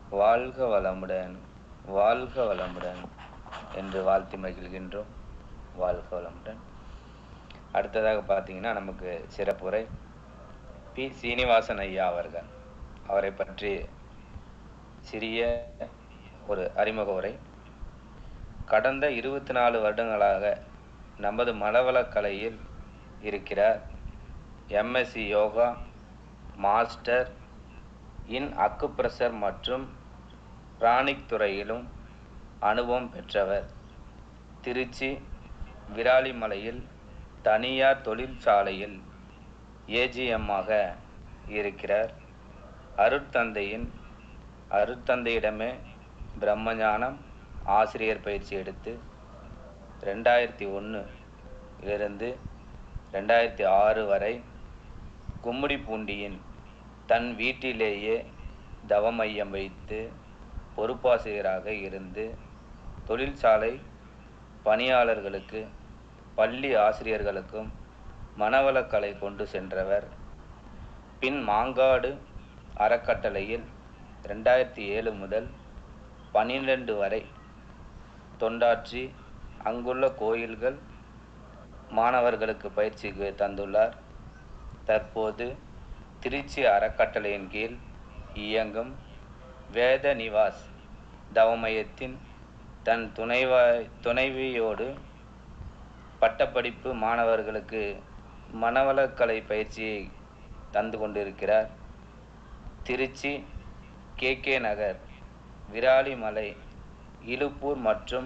வாழ்க வளமுடன் வாழ்க வளமுடன் என்று வாழ்த்தி மகிழ்கின்றோம் வாழ்க வளமுடன் அடுத்ததாக பார்த்தீங்கன்னா நமக்கு சிறப்புரை பி சீனிவாசன் ஐயா அவர்கள் அவரை பற்றி சிறிய ஒரு அறிமுக உரை கடந்த இருபத்தி நாலு வருடங்களாக நமது மனவளக் கலையில் இருக்கிறார் MSc yoga master in acupressure மற்றும் பிராணிக் துறையிலும் அனுபவம் பெற்றவர் திருச்சி விராலிமலையில் தனியார் தொழிற்சாலையில் ஏஜிஎம்மாக இருக்கிறார் அருட்தந்தையின் அருட்தந்தையிடமே பிரம்மஞானம் ஆசிரியர் பயிற்சி எடுத்து ரெண்டாயிரத்தி ஒன்றுலிருந்து ரெண்டாயிரத்தி ஆறு வரை கும்மிடிப்பூண்டியின் தன் வீட்டிலேயே தவமையம் வைத்து பொறுப்பாசிரியராக இருந்து தொழிற்சாலை பணியாளர்களுக்கு பள்ளி ஆசிரியர்களுக்கும் மனவளக்கலை கொண்டு சென்றவர் பின் மாங்காடு அறக்கட்டளையில் ரெண்டாயிரத்தி ஏழு முதல் பன்னிரெண்டு வரை தொண்டாற்றி அங்குள்ள கோயில்கள் மாணவர்களுக்கு பயிற்சிக்கு தந்துள்ளார் தற்போது திருச்சி அறக்கட்டளையின் கீழ் இயங்கும் வேத நிவாஸ் தவமயத்தின் தன் துணைவா துணைவியோடு பட்டப்படிப்பு மாணவர்களுக்கு மனவளக்கலை பயிற்சியை தந்து கொண்டிருக்கிறார் திருச்சி கே கே நகர் விராலிமலை இலுப்பூர் மற்றும்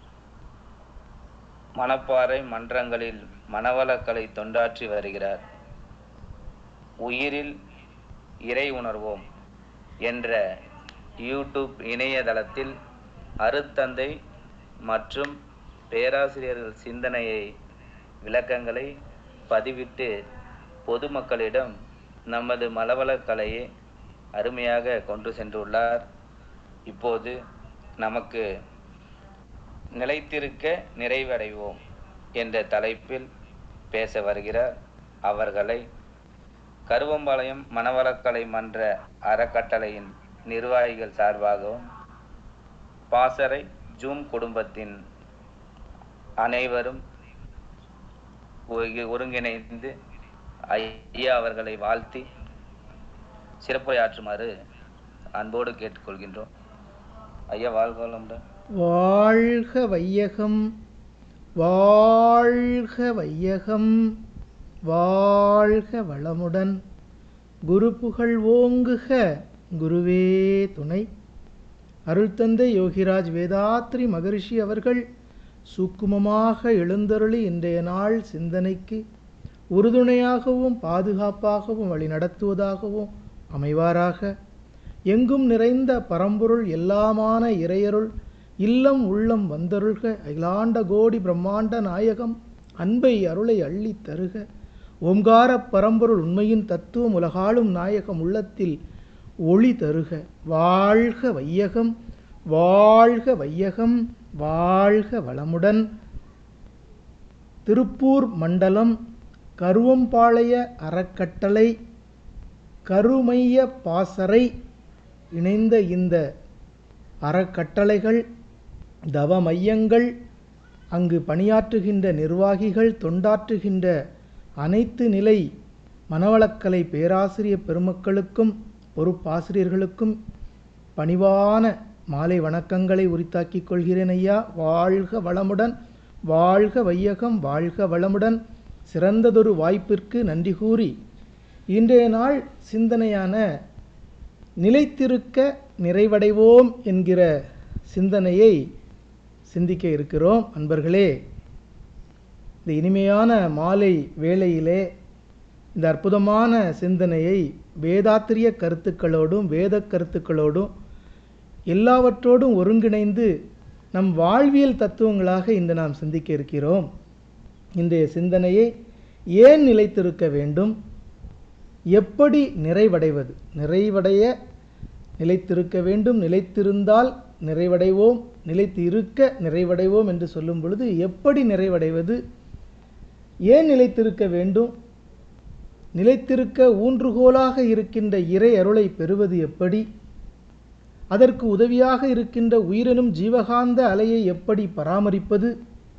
மணப்பாறை மன்றங்களில் மனவளக்கலை தொண்டாற்றி வருகிறார் உயிரில் இறை உணர்வோம் என்ற யூடியூப் இணையதளத்தில் அருத்தந்தை மற்றும் பேராசிரியர்கள் சிந்தனையை விளக்கங்களை பதிவிட்டு பொதுமக்களிடம் நமது மலவளக்கலையை அருமையாக கொண்டு சென்றுள்ளார் இப்போது நமக்கு நிலைத்திருக்க நிறைவடைவோம் என்ற தலைப்பில் பேச வருகிறார் அவர்களை கருவம்பாளையம் மனவளக்கலை மன்ற அறக்கட்டளையின் நிர்வாகிகள் சார்பாகவும் பாசறை ஜூம் குடும்பத்தின் அனைவரும் ஒருங்கி- ஒருங்கிணைந்து ஐயா அவர்களை வாழ்த்தி சிறப்புரையாற்றுமாறு அன்போடு கேட்டுக்கொள்கின்றோம் ஐயா வாழ்க வளமுடன் வாழ்க வையகம் வாழ்க வையகம் வாழ்க வளமுடன் குரு புகழ் ஓங்குக குருவே துணை அருள்தந்தை யோகிராஜ் வேதாத்ரி மகரிஷி அவர்கள் சூக்குமமாக எழுந்தருளி இன்றைய நாள் சிந்தனைக்கு உறுதுணையாகவும் பாதுகாப்பாகவும் வழி நடத்துவதாகவும் அமைவாராக எங்கும் நிறைந்த பரம்பொருள் எல்லாமான இறையருள் இல்லம் உள்ளம் வந்தருள்க அகிலாண்ட கோடி பிரம்மாண்ட நாயகம் அன்பை அருளை அள்ளித் தருக ஓம்கார பரம்பொருள் உண்மையின் தத்துவம் உலகாளும் நாயகம் உள்ளத்தில் ஒளி தருக வாழ்க வையகம் வாழ்க வையகம் வாழ்க வளமுடன் திருப்பூர் மண்டலம் கருவம்பாளைய அறக்கட்டளை கருமைய பாசறை இணைந்த இந்த அறக்கட்டளைகள் தவ மையங்கள் அங்கு பணியாற்றுகின்ற நிர்வாகிகள் தொண்டாற்றுகின்ற அனைத்து நிலை மனவளக்கலை பேராசிரியர் பெருமக்களுக்கும் பொறுப்பாசிரியர்களுக்கும் பணிவான மாலை வணக்கங்களை உரித்தாக்கிக் கொள்கிறேன் ஐயா வாழ்க வளமுடன் வாழ்க வையகம் வாழ்க வளமுடன் சிறந்ததொரு வாய்ப்பிற்கு நன்றி கூறி இன்றைய நாள் சிந்தனையான நிலைத்திருக்க நிறைவடைவோம் என்கிற சிந்தனையை சிந்திக்க இருக்கிறோம் அன்பர்களே இந்த இனிமையான மாலை வேளையிலே இந்த அற்புதமான சிந்தனையை வேதாத்திரிய கருத்துக்களோடும் வேத கருத்துக்களோடும் எல்லாவற்றோடும் ஒருங்கிணைந்து நம் வாழ்வியல் தத்துவங்களாக இன்று நாம் சிந்திக்க இருக்கிறோம் இன்றைய சிந்தனையை ஏன் நிலைத்திருக்க வேண்டும் எப்படி நிறைவடைவது நிறைவடைய நிலைத்திருக்க வேண்டும் நிலைத்திருந்தால் நிறைவடைவோம் நிலைத்து இருக்க நிறைவடைவோம் என்று சொல்லும் பொழுது எப்படி நிறைவடைவது ஏன் நிலைத்திருக்க வேண்டும் நிலைத்திருக்க ஊன்றுகோலாக இருக்கின்ற இறை அருளை பெறுவது எப்படி அதற்கு உதவியாக இருக்கின்ற உயிரெனும் ஜீவகாந்த அலையை எப்படி பராமரிப்பது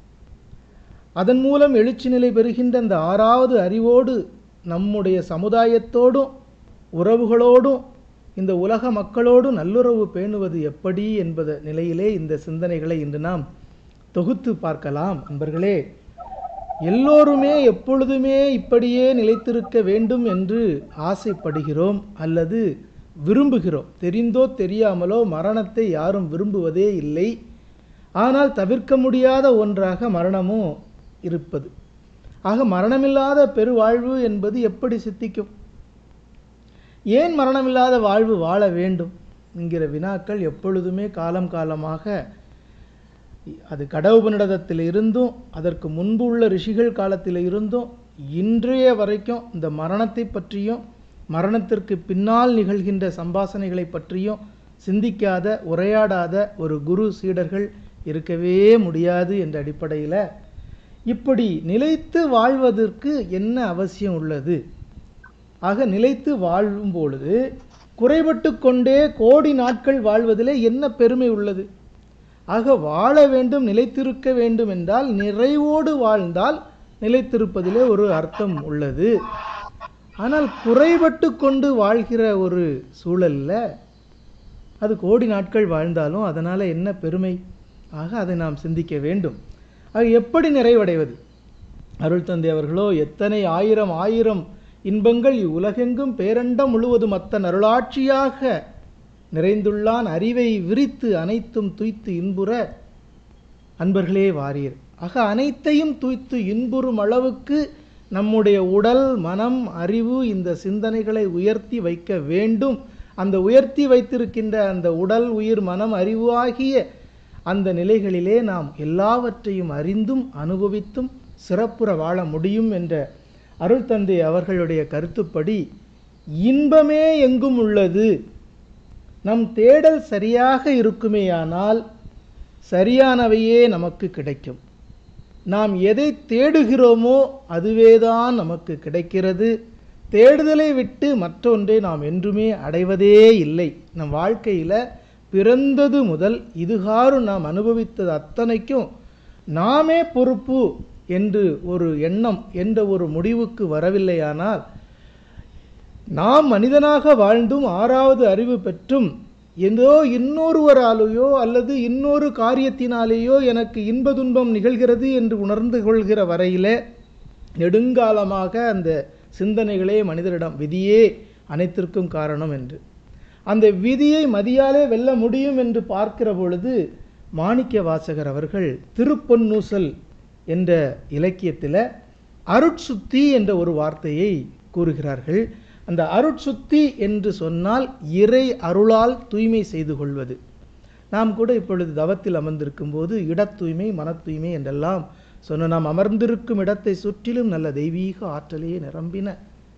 அதன் மூலம் எழுச்சி நிலை பெறுகின்ற அந்த ஆறாவது அறிவோடு நம்முடைய சமுதாயத்தோடும் உறவுகளோடும் இந்த உலக மக்களோடும் நல்லுறவு பேணுவது எப்படி என்பத நிலையிலே இந்த சிந்தனைகளை இன்று நாம் தொகுத்து பார்க்கலாம் அன்பர்களே எல்லோருமே எப்பொழுதுமே இப்படியே நிலைத்திருக்க வேண்டும் என்று ஆசைப்படுகிறோம் அல்லது விரும்புகிறோம் தெரிந்தோ தெரியாமலோ மரணத்தை யாரும் விரும்புவதே இல்லை ஆனால் தவிர்க்க முடியாத ஒன்றாக மரணமும் இருப்பது ஆக மரணமில்லாத பெருவாழ்வு என்பது எப்படி சித்திக்கும் ஏன் மரணமில்லாத வாழ்வு வாழ வேண்டும் என்கிற வினாக்கள் எப்பொழுதுமே காலம் காலமாக அது கடவுபனிடத்தில் இருந்தும் அதற்கு முன்பு உள்ள ரிஷிகள் காலத்தில் இருந்தும் இன்றைய வரைக்கும் இந்த மரணத்தை பற்றியும் மரணத்திற்கு பின்னால் நிகழ்கின்ற சம்பாசனைகளை பற்றியும் சிந்திக்காத உரையாடாத ஒரு குரு சீடர்கள் இருக்கவே முடியாது என்ற அடிப்படையில் இப்படி நிலைத்து வாழ்வதற்கு என்ன அவசியம் உள்ளது ஆக நிலைத்து வாழும் பொழுது குறைபட்டு கொண்டே கோடி நாட்கள் வாழ்வதிலே என்ன பெருமை உள்ளது ஆக வாழ வேண்டும் நிலைத்திருக்க வேண்டும் என்றால் நிறைவோடு வாழ்ந்தால் நிலைத்திருப்பதிலே ஒரு அர்த்தம் உள்ளது ஆனால் குறைபட்டு கொண்டு வாழ்கிற ஒரு சூழல்ல அது கோடி நாட்கள் வாழ்ந்தாலும் அதனால் என்ன பெருமை ஆக அதை நாம் சிந்திக்க வேண்டும் ஆக எப்படி நிறைவடைவது அருள் தந்தை அவர்களோ எத்தனை ஆயிரம் ஆயிரம் இன்பங்கள் இவ்வுலகெங்கும் பேரண்டம் முழுவதும் அத்தன் அருளாட்சியாக நிறைந்துள்ளான் அறிவை விரித்து அனைத்தும் துய்த்து இன்புற அன்பர்களே வாரீர் ஆக அனைத்தையும் துய்த்து இன்புறும் அளவுக்கு நம்முடைய உடல் மனம் அறிவு இந்த சிந்தனைகளை உயர்த்தி வைக்க வேண்டும் அந்த உயர்த்தி வைத்திருக்கின்ற அந்த உடல் உயிர் மனம் அறிவு ஆகிய அந்த நிலைகளிலே நாம் எல்லாவற்றையும் அறிந்தும் அனுபவித்தும் சிறப்புற வாழ முடியும் என்ற அருள் தந்தை அவர்களுடைய கருத்துப்படி இன்பமே எங்கும் உள்ளது நம் தேடல் சரியாக இருக்குமேயானால் சரியானவையே நமக்கு கிடைக்கும் நாம் எதை தேடுகிறோமோ அதுவேதான் நமக்கு கிடைக்கிறது தேடுதலை விட்டு மற்றொன்றை நாம் என்றுமே அடைவதே இல்லை நம் வாழ்க்கையில் பிறந்தது முதல் இதுகாறு நாம் அனுபவித்தது அத்தனைக்கும் நாமே பொறுப்பு என்று ஒரு எண்ணம் என்ற ஒரு முடிவுக்கு வரவில்லையானால் நாம் மனிதனாக வாழ்ந்தும் ஆறாவது அறிவு பெற்றும் ஏதோ இன்னொருவராலேயோ அல்லது இன்னொரு காரியத்தினாலேயோ எனக்கு இன்ப துன்பம் நிகழ்கிறது என்று உணர்ந்து கொள்கிற வரையிலே நெடுங்காலமாக அந்த சிந்தனைகளே மனிதரிடம் விதியே அனைத்திற்கும் காரணம் என்று அந்த விதியை மதியாலே வெல்ல முடியும் என்று பார்க்கிற பொழுது மாணிக்க வாசகர் அவர்கள் திருப்பொன்னூசல் என்ற இலக்கியத்தில் அருட்சுத்தி என்ற ஒரு வார்த்தையை கூறுகிறார்கள் அந்த அருட்சுத்தி என்று சொன்னால் இறை அருளால் தூய்மை செய்து கொள்வது நாம் கூட இப்பொழுது தவத்தில் அமர்ந்திருக்கும் போது இடத் தூய்மை மன தூய்மை என்றெல்லாம் சொன்ன நாம் அமர்ந்திருக்கும் இடத்தை சுற்றிலும் நல்ல தெய்வீக ஆற்றலையே நிரம்பின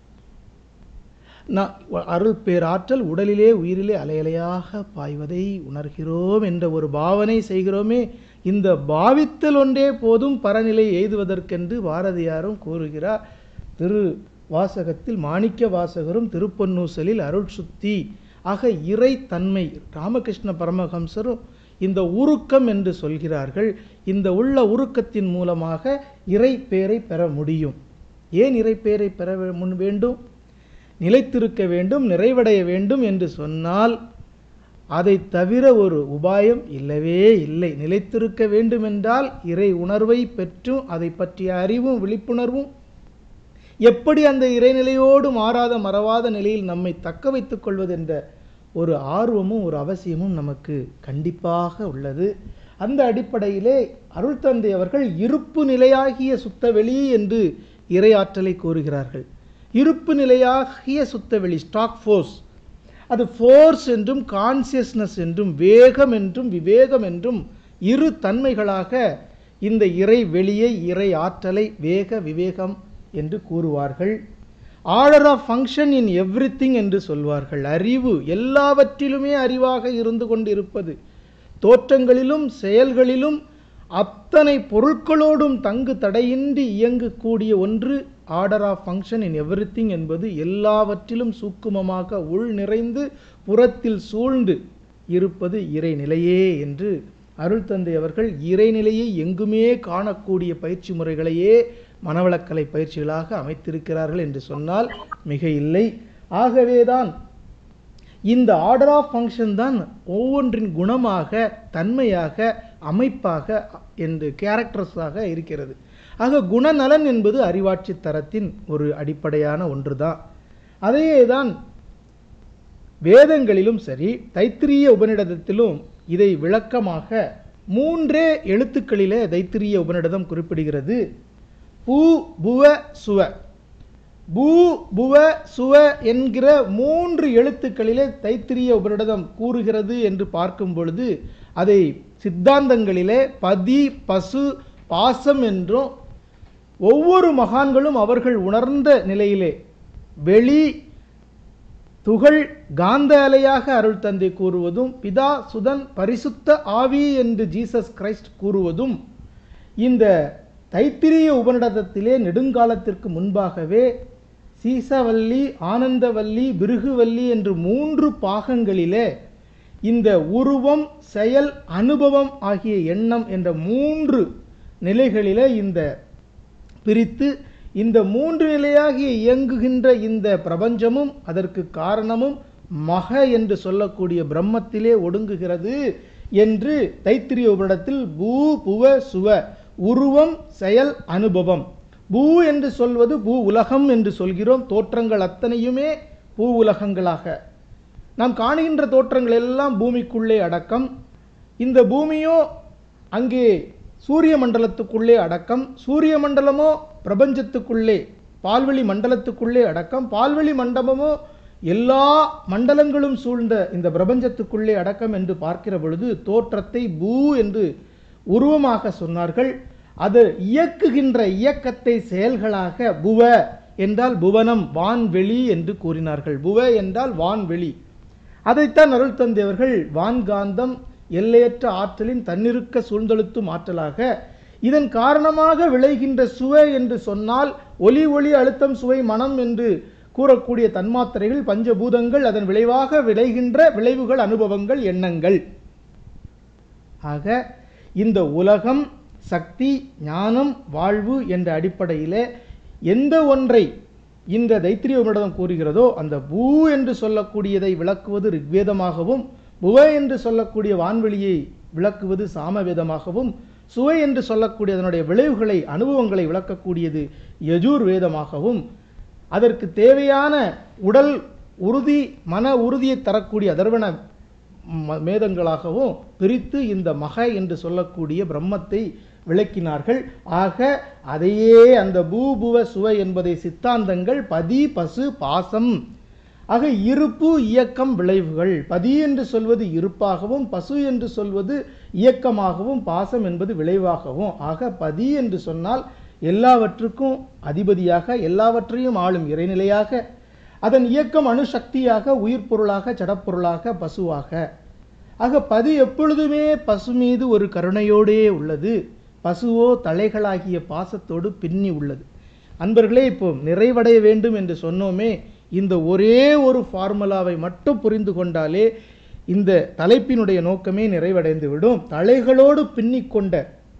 நான் அருள் பேராற்றல் உடலிலே உயிரிலே அலையலையாக பாய்வதை உணர்கிறோம் என்ற ஒரு பாவனை செய்கிறோமே இந்த பாவித்தல் ஒன்றே போதும் பரநிலை எய்துவதற்கென்று பாரதியாரும் கூறுகிறார் திரு வாசகத்தில் மாணிக்க வாசகரும் திருப்பொன்னூசலில் அருள் சுத்தி ஆக இறை தன்மை ராமகிருஷ்ண பரமஹம்சரும் இந்த உருக்கம் என்று சொல்கிறார்கள் இந்த உள்ள உருக்கத்தின் மூலமாக இறை பேரை பெற முடியும் ஏன் இறை பேரை பெற முன் வேண்டும் நிலைத்திருக்க வேண்டும் நிறைவடைய வேண்டும் என்று சொன்னால் அதை தவிர ஒரு உபாயம் இல்லவே இல்லை நிலைத்திருக்க வேண்டுமென்றால் இறை உணர்வை பெற்றும் அதை பற்றிய அறிவும் விழிப்புணர்வும் எப்படி அந்த இறைநிலையோடு மாறாத மறவாத நிலையில் நம்மை தக்க வைத்துக் கொள்வது என்ற ஒரு ஆர்வமும் ஒரு அவசியமும் நமக்கு கண்டிப்பாக உள்ளது அந்த அடிப்படையிலே அருள் தந்தை அவர்கள் இருப்பு நிலையாகிய சுத்தவெளி என்று இறையாற்றலை கூறுகிறார்கள் இருப்பு நிலையாகிய சுத்தவெளி ஸ்டாக் ஃபோர்ஸ் அது ஃபோர்ஸ் என்றும் கான்சியஸ்னஸ் என்றும் வேகம் என்றும் விவேகம் என்றும் இரு தன்மைகளாக இந்த இறை வெளியை இறை ஆற்றலை வேக விவேகம் என்று கூறுவார்கள் order of function in everything என்று சொல்வார்கள் அறிவு எல்லாவற்றிலுமே அறிவாக இருந்து கொண்டிருப்பது தோற்றங்களிலும் செயல்களிலும் அத்தனை பொருட்களோடும் தங்கு தடையின்றி இயங்கக்கூடிய ஒன்று order of function in everything என்பது எல்லாவற்றிலும் சூக்குமமாக உள் நிறைந்து புறத்தில் சூழ்ந்து இருப்பது இறைநிலையே என்று அருள் தந்தை அவர்கள் இறைநிலையை எங்குமே காணக்கூடிய பயிற்சி முறைகளையே மனவளக்கலை பயிற்சிகளாக அமைத்திருக்கிறார்கள் என்று சொன்னால் மிக இல்லை ஆகவேதான் இந்த ஆர்டர் ஆஃப் ஃபங்க்ஷன் தான் ஒவ்வொன்றின் குணமாக தன்மையாக அமைப்பாக என்று கேரக்டர்ஸாக இருக்கிறது ஆக குணநலன் என்பது அறிவாட்சி தரத்தின் ஒரு அடிப்படையான ஒன்றுதான் அதையே தான் வேதங்களிலும் சரி தைத்திரிய உபநிடதத்திலும் இதை விளக்கமாக மூன்றே எழுத்துக்களிலே தைத்திரிய உபநிடதம் குறிப்பிடுகிறது பூ புவ சுவ பூ புவ சுவ என்கிற மூன்று எழுத்துக்களிலே தைத்திரிய உபநிடதம் கூறுகிறது என்று பார்க்கும் பொழுது அதை சித்தாந்தங்களிலே பதி பசு பாசம் என்றும் ஒவ்வொரு மகான்களும் அவர்கள் உணர்ந்த நிலையிலே வெளி துகள் காந்த அலையாக அருள் தந்தை கூறுவதும் பிதா சுதன் பரிசுத்த ஆவி என்று ஜீசஸ் கிரைஸ்ட் கூறுவதும் இந்த தைத்திரிய உபநிடதத்திலே நெடுங்காலத்திற்கு முன்பாகவே சீசவல்லி ஆனந்தவல்லி பிருகுவல்லி என்று மூன்று பாகங்களிலே இந்த உருவம் செயல் அனுபவம் ஆகிய எண்ணம் என்ற மூன்று நிலைகளிலே இந்த பிரித்து இந்த மூன்று நிலையாகிய இயங்குகின்ற இந்த பிரபஞ்சமும் அதற்கு காரணமும் மக என்று சொல்லக்கூடிய பிரம்மத்திலே ஒடுங்குகிறது என்று தைத்திரிய உபனிடத்தில் பூ புவ சுவ உருவம் செயல் அனுபவம் பூ என்று சொல்வது பூ உலகம் என்று சொல்கிறோம் தோற்றங்கள் அத்தனையுமே பூ உலகங்களாக நாம் காணுகின்ற தோற்றங்கள் எல்லாம் பூமிக்குள்ளே அடக்கம் இந்த பூமியோ அங்கே சூரிய மண்டலத்துக்குள்ளே அடக்கம் சூரிய மண்டலமோ பிரபஞ்சத்துக்குள்ளே பால்வெளி மண்டலத்துக்குள்ளே அடக்கம் பால்வெளி மண்டபமோ எல்லா மண்டலங்களும் சூழ்ந்த இந்த பிரபஞ்சத்துக்குள்ளே அடக்கம் என்று பார்க்கிற பொழுது தோற்றத்தை பூ என்று உருவமாக சொன்னார்கள் அது இயக்குகின்ற இயக்கத்தை செயல்களாக புவ என்றால் புவனம் வான்வெளி என்று கூறினார்கள் புவ என்றால் வான்வெளி அதைத்தான் அருள் தந்தை அவர்கள் வான்காந்தம் எல்லையற்ற ஆற்றலின் தன்னிருக்க சூழ்ந்தெழுத்தும் ஆற்றலாக இதன் காரணமாக விளைகின்ற சுவை என்று சொன்னால் ஒலி ஒளி அழுத்தம் சுவை மனம் என்று கூறக்கூடிய தன்மாத்திரைகள் பஞ்சபூதங்கள் அதன் விளைவாக விளைகின்ற விளைவுகள் அனுபவங்கள் எண்ணங்கள் ஆக இந்த உலகம் சக்தி ஞானம் வாழ்வு என்ற அடிப்படையிலே எந்த ஒன்றை இந்த தைத்திரிய உபநிடதம் கூறுகிறதோ அந்த பூ என்று சொல்லக்கூடியதை விளக்குவது ரிக்வேதமாகவும் புவ என்று சொல்லக்கூடிய வான்வெளியை விளக்குவது சாமவேதமாகவும் சுவை என்று சொல்லக்கூடிய அதனுடைய விளைவுகளை அனுபவங்களை விளக்கக்கூடியது யஜூர் வேதமாகவும் அதற்கு தேவையான உடல் உறுதி மன உறுதியை தரக்கூடிய அதர்வன ம- மேதங்களாகவும் பிரித்து இந்த மக என்று சொல்லக்கூடிய பிரம்மத்தை விளக்கினார்கள் ஆக அதையே அந்த பூபுவ சுவை என்பதை சித்தாந்தங்கள் பதி பசு பாசம் ஆக இருப்பு இயக்கம் விளைவுகள் பதி என்று சொல்வது இருப்பாகவும் பசு என்று சொல்வது இயக்கமாகவும் பாசம் என்பது விளைவாகவும் ஆக பதி என்று சொன்னால் எல்லாவற்றுக்கும் அதிபதியாக எல்லாவற்றையும் ஆளும் இறைநிலையாக அதன் இயக்கம் அணுசக்தியாக உயிர் பொருளாக ஜடப்பொருளாக பசுவாக ஆக பதி எப்பொழுதுமே பசு மீது ஒரு கருணையோடே உள்ளது பசுவோ தலைகளாகிய பாசத்தோடு பின்னி உள்ளது அன்பர்களே இப்போ நிறைவடைய வேண்டும் என்று சொன்னோமே இந்த ஒரே ஒரு ஃபார்முலாவை மட்டும் புரிந்து கொண்டாலே இந்த தலைப்பினுடைய நோக்கமே நிறைவடைந்து விடும் தலைகளோடு பின்னிக் கொண்ட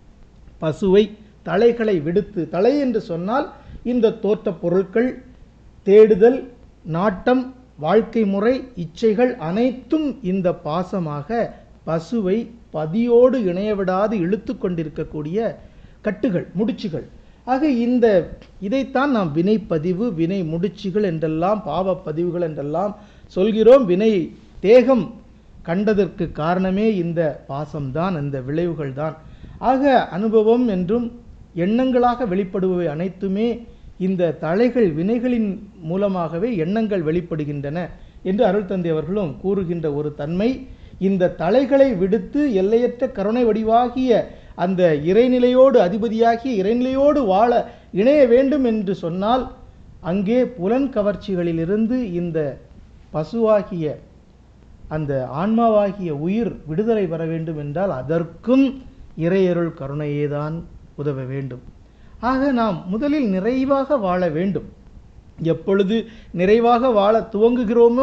பசுவை தலைகளை விடுத்து தலை என்று சொன்னால் இந்த தோற்ற பொருட்கள் தேடுதல் நாட்டம் வாழ்க்கை முறை இச்சைகள் அனைத்தும் இந்த பாசமாக பசுவை பதியோடு இணையவிடாது இழுத்து கொண்டிருக்கக்கூடிய கட்டுகள் முடிச்சுகள் ஆக இந்த இதைத்தான் நாம் வினைப்பதிவு வினை முடிச்சுகள் என்றெல்லாம் பாவப்பதிவுகள் என்றெல்லாம் சொல்கிறோம் வினை தேகம் கண்டதற்கு காரணமே இந்த பாசம்தான் இந்த விளைவுகள் தான் ஆக அனுபவம் என்றும் எண்ணங்களாக வெளிப்படுபவை அனைத்துமே இந்த தலைகள் வினைகளின் மூலமாகவே எண்ணங்கள் வெளிப்படுகின்றன என்று அருள் தந்தை அவர்களும் கூறுகின்ற ஒரு தன்மை இந்த தலைகளை விடுத்து எல்லையற்ற கருணை வடிவாகிய அந்த இறைநிலையோடு அதிபதியாகிய இறைநிலையோடு வாழ இணைய வேண்டும் என்று சொன்னால் அங்கே புலன் கவர்ச்சிகளிலிருந்து இந்த பசுவாகிய அந்த ஆன்மாவாகிய உயிர் விடுதலை பெற வேண்டும் என்றால் அதற்கும் இறையருள் கருணையேதான் உதவ வேண்டும் ஆக நாம் முதலில் நிறைவாக வாழ வேண்டும் எப்பொழுது நிறைவாக வாழ துவங்குகிறோமோ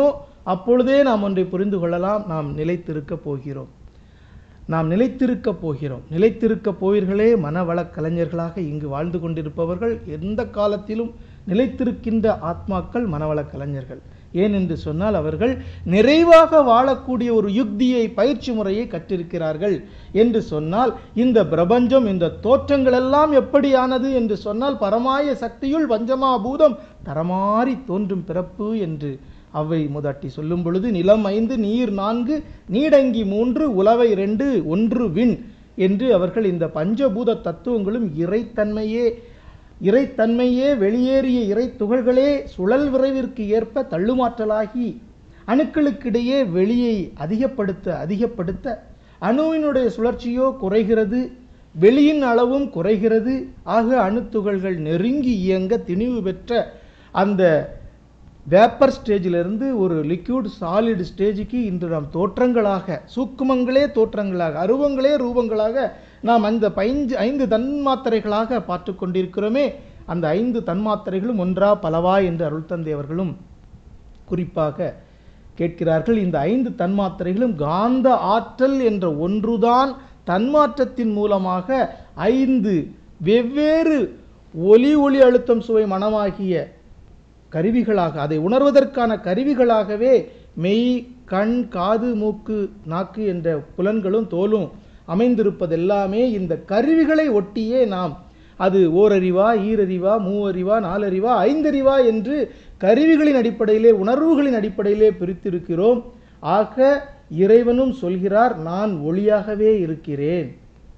அப்பொழுதே நாம் ஒன்றை புரிந்து கொள்ளலாம் நாம் நிலைத்திருக்கப் போகிறோம் நாம் நிலைத்திருக்கப் போகிறோம் நிலைத்திருக்கப் போவீர்களே மனவளக் கலைஞர்களாக இங்கு வாழ்ந்து கொண்டிருப்பவர்கள் எந்த காலத்திலும் நிலைத்திருக்கின்ற ஆத்மாக்கள் மனவளக் கலைஞர்கள் ஏன் என்று சொன்னால் அவர்கள் நிறைவாக வாழக்கூடிய ஒரு யுக்தியை பயிற்சி முறையை கற்றிருக்கிறார்கள் என்று சொன்னால் இந்த பிரபஞ்சம் இந்த தோற்றங்கள் எல்லாம் எப்படியானது என்று சொன்னால் பரமாய சக்தியுள் பஞ்சமா பூதம் தரமாறி தோன்றும் பிறப்பு என்று அவை முதாட்டி சொல்லும் பொழுது நிலம் ஐந்து நீர் நான்கு நீடங்கி மூன்று உலவை இரண்டு ஒன்று விண் என்று அவர்கள் இந்த பஞ்சபூத தத்துவங்களும் இறைத்தன்மையே இறைத்தன்மையே வெளியேறிய இறை துகள்களே சுழல் விரைவிற்கு ஏற்ப தள்ளுமாற்றலாகி அணுக்களுக்கிடையே வெளியை அதிகப்படுத்த அதிகப்படுத்த அணுவினுடைய சுழற்சியோ குறைகிறது வெளியின் அளவும் குறைகிறது ஆக அணுத்துகள்கள் நெருங்கி இயங்க திணிவு பெற்ற அந்த வேப்பர் ஸ்டேஜிலிருந்து ஒரு லிக்யூட் சாலிட் ஸ்டேஜுக்கு இன்று நாம் தோற்றங்களாக சூக்குமங்களே தோற்றங்களாக அருவங்களே ரூபங்களாக நாம் அந்த பைஞ்சு ஐந்து தன்மாத்திரைகளாக பார்த்து கொண்டிருக்கிறோமே அந்த ஐந்து தன்மாத்திரைகளும் ஒன்றா பலவா என்று அருள்தந்தை அவர்களும் குறிப்பாக கேட்கிறார்கள் இந்த ஐந்து தன்மாத்திரைகளும் காந்த ஆற்றல் என்ற ஒன்றுதான் தன்மாற்றத்தின் மூலமாக ஐந்து வெவ்வேறு ஒலி ஒளி அழுத்தம் சுவை மனமாகிய கருவிகளாக அதை உணர்வதற்கான கருவிகளாகவே மெய் கண் காது மூக்கு நாக்கு என்ற புலன்களும் தோலும் அமைந்திருப்பதெல்லாமே இந்த கருவிகளை ஒட்டியே நாம் அது ஓரறிவா ஈரறிவா மூவறிவா நாலறிவா ஐந்தறிவா என்று கருவிகளின் அடிப்படையிலே உணர்வுகளின் அடிப்படையிலே பிரித்திருக்கிறோம் ஆக இறைவனும் சொல்கிறார் நான் ஒளியாகவே இருக்கிறேன்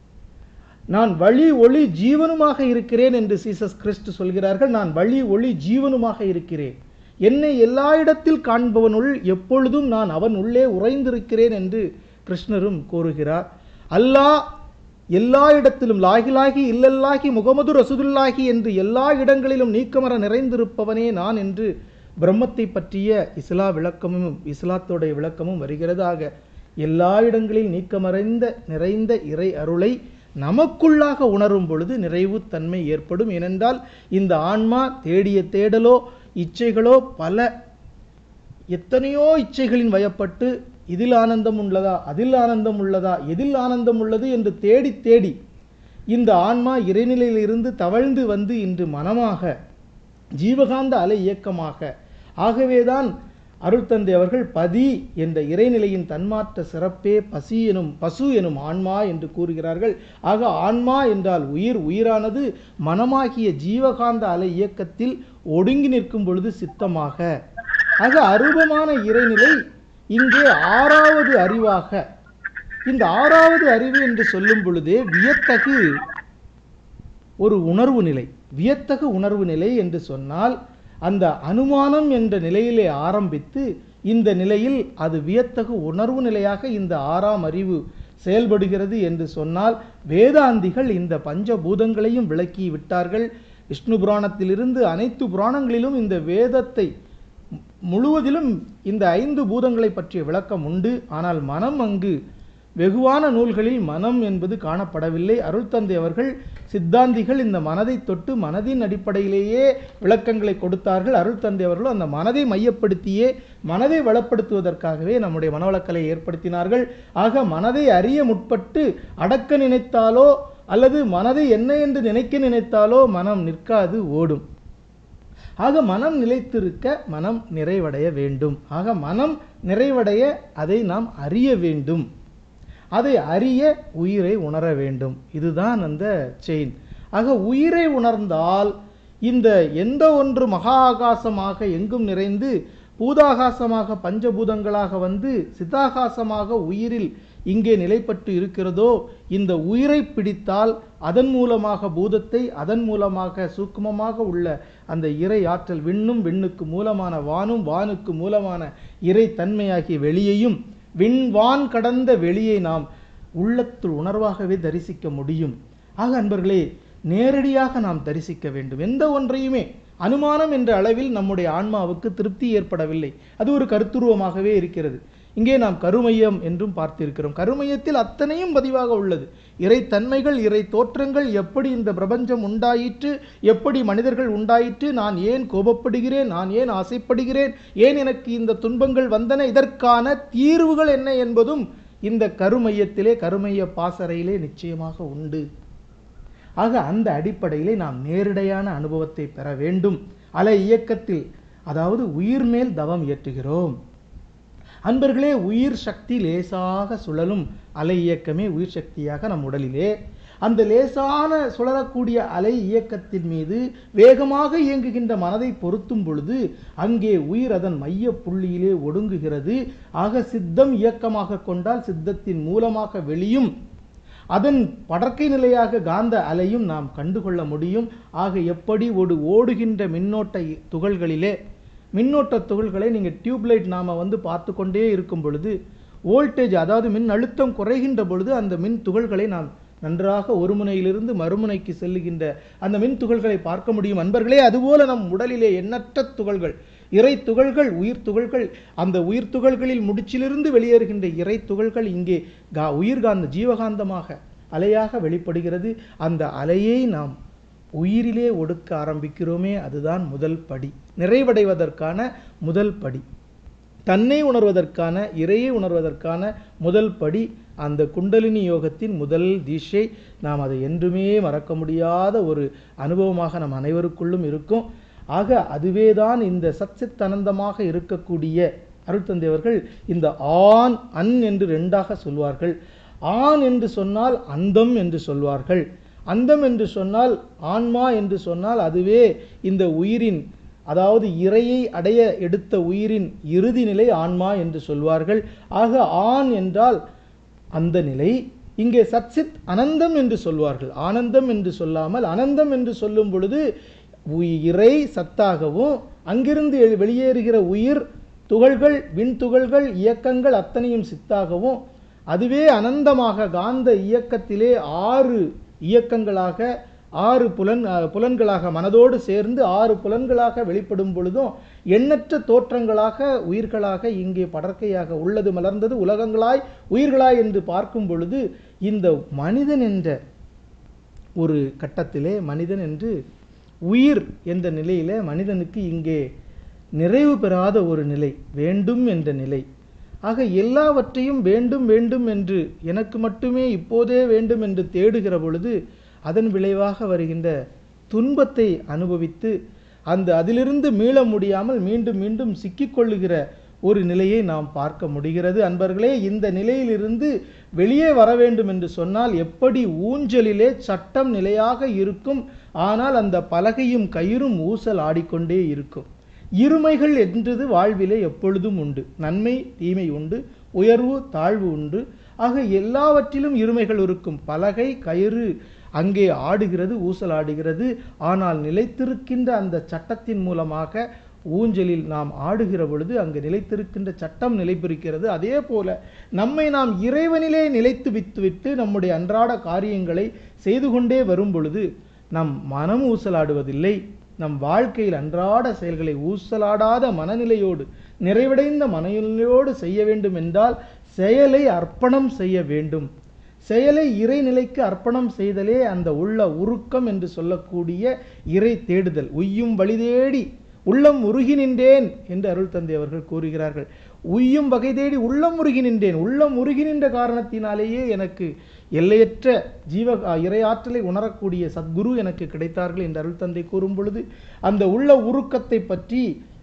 நான் வழி ஒளி ஜீவனுமாக இருக்கிறேன் என்று சீசஸ் கிறிஸ்து சொல்கிறார்கள் நான் வழி ஒளி ஜீவனுமாக இருக்கிறேன் என்னை எல்லா இடத்தில் காண்பவனுள் எப்பொழுதும் நான் அவன் உள்ளே உறைந்திருக்கிறேன் என்று கிருஷ்ணரும் கூறுகிறார் அல்லாஹ் எல்லா இடத்திலும் லாகிலாகி இல்லல்லாகி முகமது ரசூதுல்லாஹி என்று எல்லா இடங்களிலும் நீக்கமர நிறைந்திருப்பவனே நான் என்று பிரம்மத்தை பற்றிய இஸ்லா விளக்கமும் இஸ்லாத்தோடைய விளக்கமும் வருகிறதாக எல்லா இடங்களில் நீக்கமறைந்த நிறைந்த இறை அருளை நமக்குள்ளாக உணரும் பொழுது நிறைவுத்தன்மை ஏற்படும் ஏனென்றால் இந்த ஆன்மா தேடிய தேடலோ இச்சைகளோ பல எத்தனையோ இச்சைகளின் வயப்பட்டு இதில் ஆனந்தம் உள்ளதா அதில் ஆனந்தம் உள்ளதா எதில் ஆனந்தம் உள்ளது என்று தேடி தேடி இந்த ஆன்மா இறைநிலையிலிருந்து தவழ்ந்து வந்து இன்று மனமாக ஜீவகாந்த அலை இயக்கமாக ஆகவேதான் அருள்தந்தை அவர்கள் பதி என்ற இறைநிலையின் தன்மாற்ற சிறப்பே பசி எனும் பசு எனும் ஆன்மா என்று கூறுகிறார்கள் ஆக ஆன்மா என்றால் உயிர் உயிரானது மனமாகிய ஜீவகாந்த அலை இயக்கத்தில் ஒடுங்கி நிற்கும் பொழுது சித்தமாக ஆக அருபமான இறைநிலை இங்கே ஆறாவது அறிவாக இந்த ஆறாவது அறிவு என்று சொல்லும் பொழுதே வியத்தகு ஒரு உணர்வு நிலை வியத்தகு உணர்வு நிலை என்று சொன்னால் அந்த அனுமானம் என்ற நிலையிலே ஆரம்பித்து இந்த நிலையில் அது வியத்தகு உணர்வு நிலையாக இந்த ஆறாம் அறிவு செயல்படுகிறது என்று சொன்னால் வேதாந்திகள் இந்த பஞ்சபூதங்களையும் விளக்கி விட்டார்கள் விஷ்ணு புராணத்திலிருந்து அனைத்து புராணங்களிலும் இந்த வேதத்தை முழுவதிலும் இந்த ஐந்து பூதங்களை பற்றிய விளக்கம் உண்டு ஆனால் மனம் அங்கு வெகுவான நூல்களில் மனம் என்பது காணப்படவில்லை அருள்தந்தை அவர்கள் சித்தாந்திகள் இந்த மனதை தொட்டு மனதின் அடிப்படையிலேயே விளக்கங்களை கொடுத்தார்கள் அருள்தந்தை அவர்களும் அந்த மனதை மையப்படுத்தியே மனதை வளப்படுத்துவதற்காகவே நம்முடைய மனவளக்கலை ஏற்படுத்தினார்கள் ஆக மனதை அறிய முற்பட்டு அடக்க நினைத்தாலோ அல்லது மனதை என்ன என்று நினைக்க நினைத்தாலோ மனம் நிற்காது ஓடும் ஆக மனம் நிலைத்திருக்க மனம் நிறைவடைய வேண்டும் ஆக மனம் நிறைவடைய அதை நாம் அறிய வேண்டும் அதை அறிய உயிரை உணர வேண்டும் இதுதான் அந்த செயின் ஆக உயிரை உணர்ந்தால் இந்த எந்த ஒன்று மகா ஆகாசமாக எங்கும் நிறைந்து பூதாகாசமாக பஞ்சபூதங்களாக வந்து சிதாகாசமாக உயிரில் இங்கே நிலைப்பட்டு இருக்கிறதோ இந்த உயிரை பிடித்தால் அதன் மூலமாக பூதத்தை அதன் மூலமாக சூக்குமமாக உள்ள அந்த இறை ஆற்றல் விண்ணும் விண்ணுக்கு மூலமான வானும் வானுக்கு மூலமான இறை தன்மையாகிய வெளியையும் விண்வான் கடந்த வெளியை நாம் உள்ளத்துள் உணர்வாகவே தரிசிக்க முடியும் ஆக அன்பர்களே நேரடியாக நாம் தரிசிக்க வேண்டும் எந்த ஒன்றையுமே அனுமானம் என்ற அளவில் நம்முடைய ஆன்மாவுக்கு திருப்தி ஏற்படவில்லை அது ஒரு கருத்துருவமாகவே இருக்கிறது இங்கே நாம் கருமையம் என்றும் பார்த்திருக்கிறோம் கருமையத்தில் அத்தனையும் பதிவாக உள்ளது இறைத்தன்மைகள் இறை தோற்றங்கள் எப்படி இந்த பிரபஞ்சம் உண்டாயிற்று எப்படி மனிதர்கள் உண்டாயிற்று நான் ஏன் கோபப்படுகிறேன் நான் ஏன் ஆசைப்படுகிறேன் ஏன் எனக்கு இந்த துன்பங்கள் வந்தன இதற்கான தீர்வுகள் என்ன என்பதும் இந்த கருமையத்திலே கருமைய பாசறையிலே நிச்சயமாக உண்டு ஆக அந்த அடிப்படையிலே நாம் நேரிடையான அனுபவத்தை பெற வேண்டும் அலை இயக்கத்தில் அதாவது உயிர் மேல் தவம் இயற்றுகிறோம் அன்பர்களே உயிர் சக்தி லேசாக சுழலும் அலை இயக்கமே உயிர் சக்தியாக நம் உடலிலே அந்த லேசான சுழலக்கூடிய அலை இயக்கத்தின் மீது வேகமாக இயங்குகின்ற மனதை பொருத்தும் பொழுது அங்கே உயிர் அதன் மைய புள்ளியிலே ஒடுங்குகிறது ஆக சித்தம் இயக்கமாக கொண்டால் சித்தத்தின் மூலமாக வெளியும் அதன் படற்கை நிலையாக காந்த அலையும் நாம் கண்டுகொள்ள முடியும் ஆக எப்படி ஒரு ஓடுகின்ற மின்னோட்ட துகள்களிலே மின்னோட்ட துகள்களை நீங்கள் டியூப்லைட் நாம் வந்து பார்த்து கொண்டே இருக்கும் பொழுது வோல்டேஜ் அதாவது மின் அழுத்தம் குறைகின்ற பொழுது அந்த மின் துகள்களை நாம் நன்றாக ஒரு முனையிலிருந்து மறுமுனைக்கு செல்லுகின்ற அந்த மின் துகள்களை பார்க்க முடியும் அன்பர்களே அதுபோல நம் உடலிலே எண்ணற்ற துகள்கள் இறை துகள்கள் உயிர் துகள்கள் அந்த உயிர் துகள்களில் முடிச்சிலிருந்து வெளியேறுகின்ற இறை துகள்கள் இங்கே கா உயிர்காந்த ஜீவகாந்தமாக அலையாக வெளிப்படுகிறது அந்த அலையை நாம் உயிரிலே ஒடுக்க ஆரம்பிக்கிறோமே அதுதான் முதல் படி நிறைவடைவதற்கான முதல் படி தன்னை உணர்வதற்கான இறையை உணர்வதற்கான முதல் படி அந்த குண்டலினி யோகத்தின் முதல் தீட்சை நாம் அதை என்றுமே மறக்க முடியாத ஒரு அனுபவமாக நம் அனைவருக்குள்ளும் இருக்கும் ஆக அதுவேதான் இந்த சச்சித் அனந்தமாக இருக்கக்கூடிய அருட்தந்தையவர்கள் இந்த ஆண் அன் என்று ரெண்டாக சொல்வார்கள் ஆண் என்று சொன்னால் அந்தம் என்று சொல்வார்கள் அந்தம் என்று சொன்னால் ஆன்மா என்று சொன்னால் அதுவே இந்த உயிரின் அதாவது இறையை அடைய எடுத்த உயிரின் இறுதி நிலை ஆன்மா என்று சொல்வார்கள் ஆக ஆண் என்றால் அந்த நிலை இங்கே சத்சித் அனந்தம் என்று சொல்வார்கள் ஆனந்தம் என்று சொல்லாமல் அனந்தம் என்று சொல்லும் பொழுது உய்- இறை சத்தாகவும் அங்கிருந்து எழு- வெளியேறுகிற உயிர் துகள்கள் விண்துகள்கள் இயக்கங்கள் அத்தனையும் சித்தாகவும் அதுவே அனந்தமாக காந்த இயக்கத்திலே ஆறு இயக்கங்களாக ஆறு புலன் அஹ், புலன்களாக மனதோடு சேர்ந்து ஆறு புலன்களாக வெளிப்படும் பொழுதும் எண்ணற்ற தோற்றங்களாக உயிர்களாக இங்கே படர்க்கையாக உள்ளது மலர்ந்தது உலகங்களாய் உயிர்களாய் என்று பார்க்கும் பொழுது இந்த மனிதன் என்ற ஒரு கட்டத்திலே மனிதன் என்று உயிர் என்ற நிலையிலே மனிதனுக்கு இங்கே நிறைவு பெறாத ஒரு நிலை வேண்டும் என்ற நிலை ஆக எல்லாவற்றையும் வேண்டும் வேண்டும் என்று எனக்கு மட்டுமே இப்போதே வேண்டும் என்று தேடுகிற பொழுது அதன் விளைவாக வருகின்ற துன்பத்தை அனுபவித்து அந்த அதிலிருந்து மீள முடியாமல் மீண்டும் மீண்டும் சிக்கிக்கொள்ளுகிற ஒரு நிலையை நாம் பார்க்க முடிகிறது அன்பர்களே இந்த நிலையிலிருந்து வெளியே வர வேண்டும் என்று சொன்னால் எப்படி ஊஞ்சலிலே சட்டம் நிலையாக இருக்கும் ஆனால் அந்த பலகையும் கயிறும் ஊசல் ஆடிக்கொண்டே இருக்கும் இருமைகள் என்றது வாழ்விலே எப்பொழுதும் உண்டு நன்மை தீமை உண்டு உயர்வு தாழ்வு உண்டு ஆக எல்லாவற்றிலும் இருமைகள் இருக்கும் பலகை கயிறு அங்கே ஆடுகிறது ஊசல் ஆடுகிறது ஆனால் நிலைத்திருக்கின்ற அந்த சட்டத்தின் மூலமாக ஊஞ்சலில் நாம் ஆடுகிற பொழுது அங்கு நிலைத்திருக்கின்ற சட்டம் நிலைபிருக்கிறது அதே போல நம்மை நாம் இறைவனிலே நிலைத்து வித்துவிட்டு நம்முடைய அன்றாட காரியங்களை செய்து கொண்டே வரும் பொழுது நம் மனம் ஊசலாடுவதில்லை நம் வாழ்க்கையில் அன்றாட செயல்களை ஊசலாடாத மனநிலையோடு நிறைவடைந்த மனநிலையோடு செய்ய வேண்டும் என்றால் செயலை அர்ப்பணம் செய்ய வேண்டும் செயலை இறைநிலைக்கு அர்ப்பணம் செய்தலே அந்த உள்ள உருக்கம் என்று சொல்லக்கூடிய இறை தேடுதல் உய்யும் வழி தேடி உள்ளம் உருகி நின்றேன் என்று அருள் தந்தை அவர்கள் கூறுகிறார்கள் உய்யும் வகை தேடி உள்ளம் உருகி நின்றேன் உள்ளம் உருகி நின்ற காரணத்தினாலேயே எனக்கு எல்லையற்ற ஜீவ இறை ஆற்றலை உணரக்கூடிய சத்குரு எனக்கு கிடைத்தார்கள் என்று அருள் தந்தை கூறும் பொழுது அந்த உள்ள உருக்கத்தை பற்றி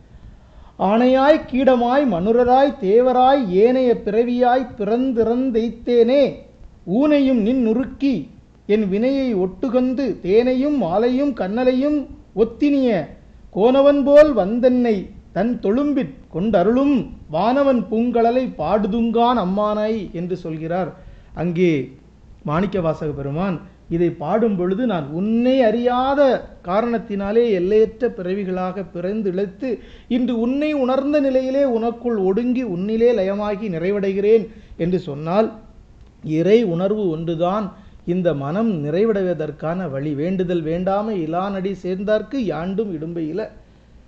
ஆணையாய் கீடமாய் மனுரராய் தேவராய் ஏனைய பிறவியாய் பிறந்திறந்தெய்த்தேனே ஊனையும் நின் நுறுக்கி என் வினையை ஒட்டுகந்து தேனையும் மாலையும் கண்ணலையும் ஒத்தினிய கோனவன் போல் வந்தென்னை தன் தொழும்பிற் கொண்டருளும் வானவன் பூங்கழலை பாடுதுங்கான் அம்மானாய் என்று சொல்கிறார் அங்கே மாணிக்கவாசக பெருமான் இதை பாடும் பொழுது நான் உன்னை அறியாத காரணத்தினாலே எல்லையற்ற பிறவிகளாக பிறந்து இழைத்து இன்று உன்னை உணர்ந்த நிலையிலே உனக்குள் ஒடுங்கி உன்னிலே லயமாகி நிறைவடைகிறேன் என்று சொன்னால் இறை உணர்வு ஒன்றுதான் இந்த மனம் நிறைவடைவதற்கான வழி வேண்டுதல் வேண்டாமை இலானடி சேர்ந்தார்க்கு யாண்டும் இடும்பையில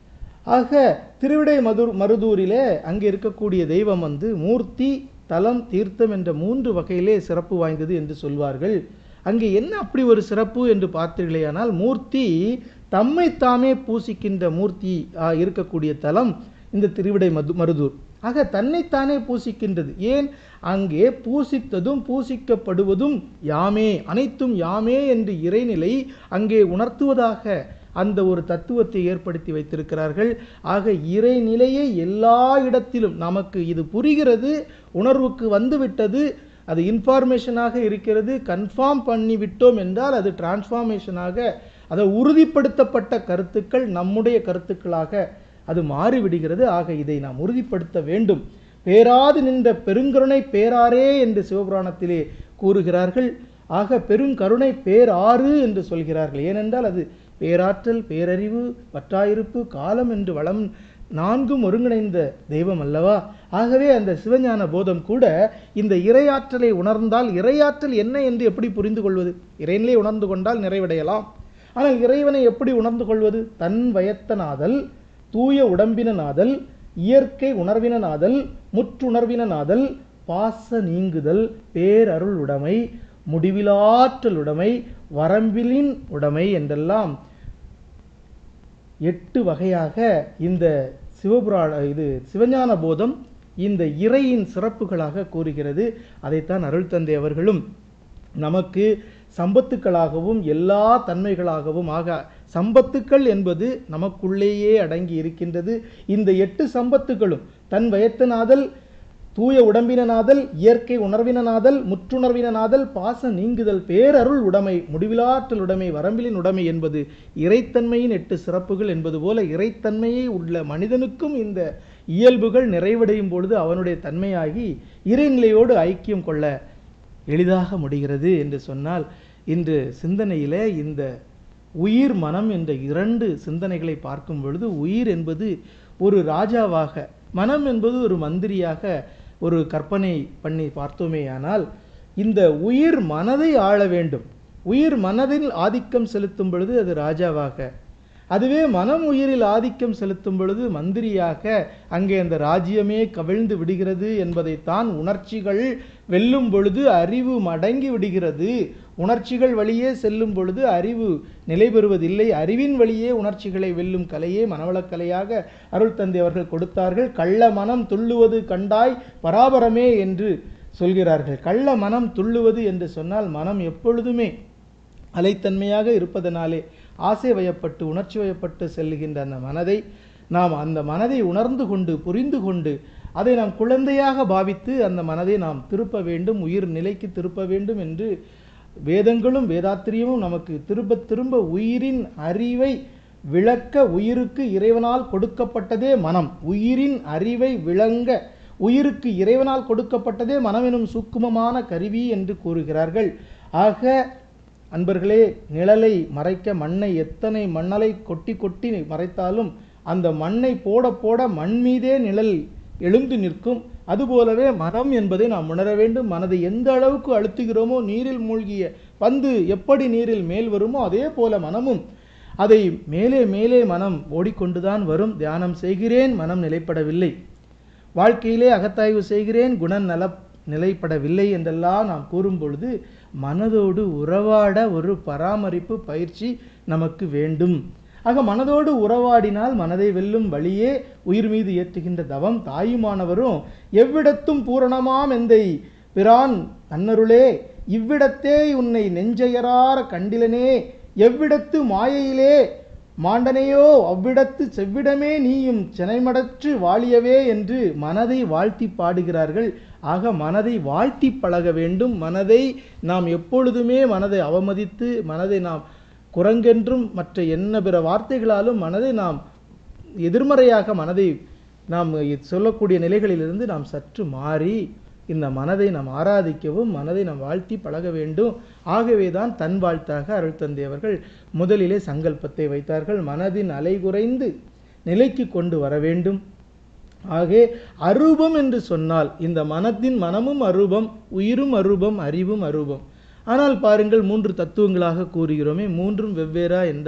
ஆக திருவிடை மதுர் மருதூரிலே அங்கே இருக்கக்கூடிய தெய்வம் வந்து மூர்த்தி தலம் தீர்த்தம் என்ற மூன்று வகையிலே சிறப்பு வாய்ந்தது என்று சொல்வார்கள் அங்கே என்ன அப்படி ஒரு சிறப்பு என்று பார்த்தீர்களேயானால் மூர்த்தி தம்மை தாமே பூசிக்கின்ற மூர்த்தி ஆ, இருக்கக்கூடிய தலம் இந்த திருவிடை மது மருதூர் ஆக தன்னைத்தானே பூசிக்கின்றது ஏன் அங்கே பூசித்ததும் பூசிக்கப்படுவதும் யாமே அனைத்தும் யாமே என்று இறைநிலை அங்கே உணர்த்துவதாக அந்த ஒரு தத்துவத்தை ஏற்படுத்தி வைத்திருக்கிறார்கள் ஆக இறைநிலையை எல்லா இடத்திலும் நமக்கு இது புரிகிறது உணர்வுக்கு வந்துவிட்டது அது இன்ஃபார்மேஷனாக இருக்கிறது கன்ஃபார்ம் பண்ணி விட்டோம் என்றால் அது டிரான்ஸ்ஃபார்மேஷனாக அதை உறுதிப்படுத்தப்பட்ட கருத்துக்கள் நம்முடைய கருத்துக்களாக அது மாறிவிடுகிறது ஆக இதை நாம் உறுதிப்படுத்த வேண்டும் பேராது நின்ற பெருங்கருணை பேராரே என்று சிவபுராணத்திலே கூறுகிறார்கள் ஆக பெருங்கருணை பேராறு என்று சொல்கிறார்கள் ஏனென்றால் அது பேராற்றல் பேரறிவு பற்றாயிருப்பு காலம் என்று வளம் நான்கும் ஒருங்கிணைந்த தெய்வம் அல்லவா ஆகவே அந்த சிவஞான போதம் கூட இந்த இறையாற்றலை உணர்ந்தால் இறையாற்றல் என்ன என்று எப்படி புரிந்து கொள்வது இறைநிலை உணர்ந்து கொண்டால் நிறைவடையலாம் ஆனால் இறைவனை எப்படி உணர்ந்து கொள்வது தன் வயத்தனாதல் தூய உடம்பினனாதல் இயற்கை உணர்வினனாதல் முற்றுணர்வினனாதல் பாச நீங்குதல் பேரருள் உடைமை முடிவிலாற்றல் உடைமை வரம்பிலின் உடைமை என்றெல்லாம் எட்டு வகையாக இந்த சிவபுராண இது சிவஞான போதம் இந்த இறையின் சிறப்புகளாக கூறுகிறது அதைத்தான் அருள் தந்தை அவர்களும் நமக்கு சம்பத்துக்களாகவும் எல்லா தன்மைகளாகவும் ஆக சம்பத்துக்கள் என்பது நமக்குள்ளேயே அடங்கி இருக்கின்றது இந்த எட்டு சம்பத்துகளும் தன் வயத்தனாதல் தூய உடம்பினனாதல் இயற்கை உணர்வினனாதல் முற்றுணர்வினனாதல் பாச நீங்குதல் பேரருள் உடைமை முடிவிலாற்றல் உடைமை வரம்பிலின் உடைமை என்பது இறைத்தன்மையின் எட்டு சிறப்புகள் என்பது போல இறைத்தன்மையை உள்ள மனிதனுக்கும் இந்த இயல்புகள் நிறைவடையும் பொழுது அவனுடைய தன்மையாகி இறைநிலையோடு ஐக்கியம் கொள்ள எளிதாக முடிகிறது என்று சொன்னால் இன்று சிந்தனையிலே இந்த உயிர் மனம் என்ற இரண்டு சிந்தனைகளை பார்க்கும் பொழுது உயிர் என்பது ஒரு ராஜாவாக மனம் என்பது ஒரு மந்திரியாக ஒரு கற்பனை பண்ணி பார்த்தோமேயானால் இந்த உயிர் மனதை ஆள வேண்டும் உயிர் மனதில் ஆதிக்கம் செலுத்தும் பொழுது அது ராஜாவாக அதுவே மனம் உயிரில் ஆதிக்கம் செலுத்தும் பொழுது மந்திரியாக அங்கே அந்த ராஜ்யமே கவிழ்ந்து விடுகிறது என்பதைத்தான் உணர்ச்சிகள் வெல்லும் பொழுது அறிவு மடங்கி விடுகிறது உணர்ச்சிகள் வழியே செல்லும் பொழுது அறிவு நிலை பெறுவதில்லை அறிவின் வழியே உணர்ச்சிகளை வெல்லும் கலையே மனவளக்கலையாக அருள் தந்தை அவர்கள் கொடுத்தார்கள் கள்ள மனம் துள்ளுவது கண்டாய் பராபரமே என்று சொல்கிறார்கள் கள்ள மனம் துள்ளுவது என்று சொன்னால் மனம் எப்பொழுதுமே அலைத்தன்மையாக இருப்பதனாலே ஆசை வயப்பட்டு உணர்ச்சி வயப்பட்டு செல்லுகின்ற அந்த மனதை நாம் அந்த மனதை உணர்ந்து கொண்டு புரிந்து கொண்டு அதை நாம் குழந்தையாக பாவித்து அந்த மனதை நாம் திருப்ப வேண்டும் உயிர் நிலைக்கு திருப்ப வேண்டும் என்று வேதங்களும் வேதாத்திரியமும் நமக்கு திரும்ப திரும்ப உயிரின் அறிவை விளக்க உயிருக்கு இறைவனால் கொடுக்கப்பட்டதே மனம் உயிரின் அறிவை விளங்க உயிருக்கு இறைவனால் கொடுக்கப்பட்டதே மனம் எனும் சூக்குமமான கருவி என்று கூறுகிறார்கள் ஆக அன்பர்களே நிழலை மறைக்க மண்ணை எத்தனை மண்ணலை கொட்டி கொட்டி மறைத்தாலும் அந்த மண்ணை போட போட மண் மீதே நிழல் எழுந்து நிற்கும் அதுபோலவே மனம் என்பதை நாம் உணர வேண்டும் மனதை எந்த அளவுக்கு அழுத்துகிறோமோ நீரில் மூழ்கிய பந்து எப்படி நீரில் மேல் வருமோ அதே போல மனமும் அதை மேலே மேலே மனம் ஓடிக்கொண்டுதான் வரும் தியானம் செய்கிறேன் மனம் நிலைப்படவில்லை வாழ்க்கையிலே அகத்தாய்வு செய்கிறேன் குண நல நிலைப்படவில்லை என்றெல்லாம் நாம் கூறும் பொழுது மனதோடு உறவாட ஒரு பராமரிப்பு பயிற்சி நமக்கு வேண்டும் ஆக மனதோடு உறவாடினால் மனதை வெல்லும் வழியே உயிர் மீது ஏற்றுகின்ற தவம் தாயுமானவரும் எவ்விடத்தும் பூரணமாம் எந்தை பிரான் அன்னருளே இவ்விடத்தே உன்னை நெஞ்சையரார கண்டிலனே எவ்விடத்து மாயையிலே மாண்டனையோ அவ்விடத்து செவ்விடமே நீயும் செனைமடற்று வாழியவே என்று மனதை வாழ்த்தி பாடுகிறார்கள் ஆக மனதை வாழ்த்தி பழக வேண்டும் மனதை நாம் எப்பொழுதுமே மனதை அவமதித்து மனதை நாம் குரங்கென்றும் மற்ற என்ன பிற வார்த்தைகளாலும் மனதை நாம் எதிர்மறையாக மனதை நாம் சொல்லக்கூடிய நிலைகளிலிருந்து நாம் சற்று மாறி இந்த மனதை நாம் ஆராதிக்கவும் மனதை நாம் வாழ்த்தி பழக வேண்டும் ஆகவே தான் தன் வாழ்த்தாக அருள் தந்தை அவர்கள் முதலிலே சங்கல்பத்தை வைத்தார்கள் மனதின் அலை குறைந்து நிலைக்கு கொண்டு வர வேண்டும் ஆகவே அரூபம் என்று சொன்னால் இந்த மனத்தின் மனமும் அரூபம் உயிரும் அரூபம் அறிவும் அரூபம் ஆனால் பாருங்கள் மூன்று தத்துவங்களாக கூறுகிறோமே மூன்றும் வெவ்வேறா என்றால்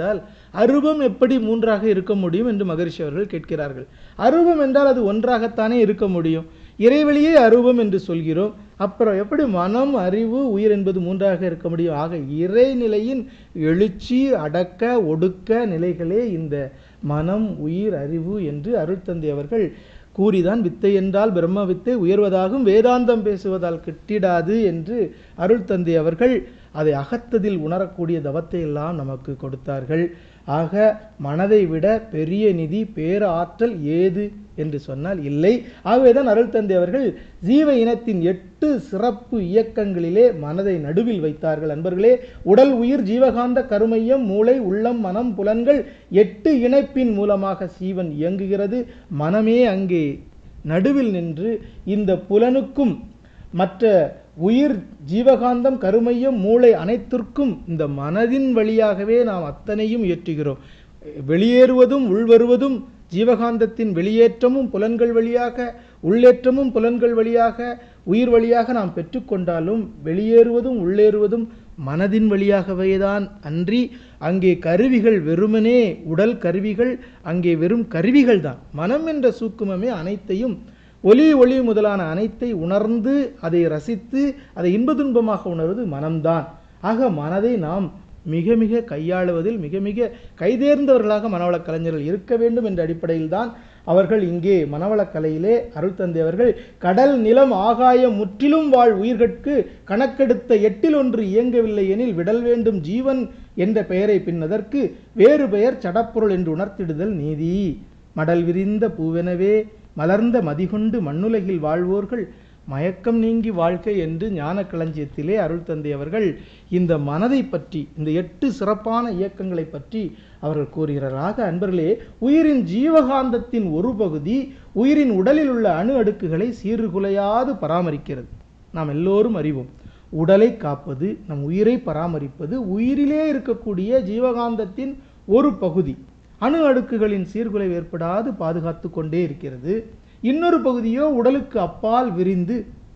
அரூபம் எப்படி மூன்றாக இருக்க முடியும் என்று மகரிஷி அவர்கள் கேட்கிறார்கள் அரூபம் என்றால் அது ஒன்றாகத்தானே இருக்க முடியும் இறைவெளியே அரூபம் என்று சொல்கிறோம் அப்புறம் எப்படி மனம் அறிவு உயிர் என்பது மூன்றாக இருக்க முடியும் ஆக இறைநிலையின் எழுச்சி அடக்க ஒடுக்க நிலைகளே இந்த மனம் உயிர் அறிவு என்று அருட்தந்தை அவர்கள் கூறிதான் வித்தை என்றால் பிரம்ம வித்தை உயர்வதாகும் வேதாந்தம் பேசுவதால் கிட்டிடாது என்று அருள்தந்தை அவர்கள் அதை அகத்ததில் உணரக்கூடிய தவத்தை எல்லாம் நமக்கு கொடுத்தார்கள் ஆக மனதை விட பெரிய நிதி பேர ஆற்றல் ஏது என்று சொன்னால் இல்லை ஆகவேதான் அருள் தந்தை அவர்கள் ஜீவ இனத்தின் எட்டு சிறப்பு இயக்கங்களிலே மனதை நடுவில் வைத்தார்கள் அன்பர்களே உடல் உயிர் ஜீவகாந்த கருமையம் மூளை உள்ளம் மனம் புலன்கள் எட்டு இணைப்பின் மூலமாக சீவன் இயங்குகிறது மனமே அங்கே நடுவில் நின்று இந்த புலனுக்கும் மற்ற உயிர் ஜீவகாந்தம் கருமையம் மூளை அனைத்திற்கும் இந்த மனதின் வழியாகவே நாம் அத்தனையும் இயற்றுகிறோம் வெளியேறுவதும் உள்வருவதும் ஜீவகாந்தத்தின் வெளியேற்றமும் புலன்கள் வழியாக உள்ளேற்றமும் புலன்கள் வழியாக உயிர் வழியாக நாம் பெற்றுக்கொண்டாலும் வெளியேறுவதும் உள்ளேறுவதும் மனதின் வழியாகவே தான் அன்றி அங்கே கருவிகள் வெறுமனே உடல் கருவிகள் அங்கே வெறும் கருவிகள் தான் மனம் என்ற சூக்குமமே அனைத்தையும் ஒலி ஒளி முதலான அனைத்தை உணர்ந்து அதை ரசித்து அதை இன்ப துன்பமாக உணர்வது மனம்தான் ஆக மனதை நாம் மிக மிக கையாளுவதில் மிக மிக கைதேர்ந்தவர்களாக மனவளக் கலைஞர்கள் இருக்க வேண்டும் என்ற அடிப்படையில் தான் அவர்கள் இங்கே மனவளக் கலையிலே அருள் தந்தை அவர்கள் கடல் நிலம் ஆகாயம் முற்றிலும் வாழ் உயிர்கட்கு கணக்கெடுத்த எட்டில் ஒன்று இயங்கவில்லை எனில் விடல் வேண்டும் ஜீவன் என்ற பெயரை பின்னதற்கு வேறு பெயர் சடப்பொருள் என்று உணர்த்திடுதல் நீதி மடல் விரிந்த பூவெனவே மலர்ந்த மதிகொண்டு மண்ணுலகில் வாழ்வோர்கள் மயக்கம் நீங்கி வாழ்க்கை என்று ஞான களஞ்சியத்திலே அருள் தந்தை அவர்கள் இந்த மனதை பற்றி இந்த எட்டு சிறப்பான இயக்கங்களை பற்றி அவர்கள் கூறுகிறாராக அன்பர்களே உயிரின் ஜீவகாந்தத்தின் ஒரு பகுதி உயிரின் உடலில் உள்ள அணு அடுக்குகளை சீர்குலையாது பராமரிக்கிறது நாம் எல்லோரும் அறிவோம் உடலை காப்பது நம் உயிரை பராமரிப்பது உயிரிலே இருக்கக்கூடிய ஜீவகாந்தத்தின் ஒரு பகுதி அணு அடுக்குகளின் சீர்குலைவு ஏற்படாது பாதுகாத்து கொண்டே இருக்கிறது இன்னொரு பகுதியோ உடலுக்கு அப்பால் விரிந்து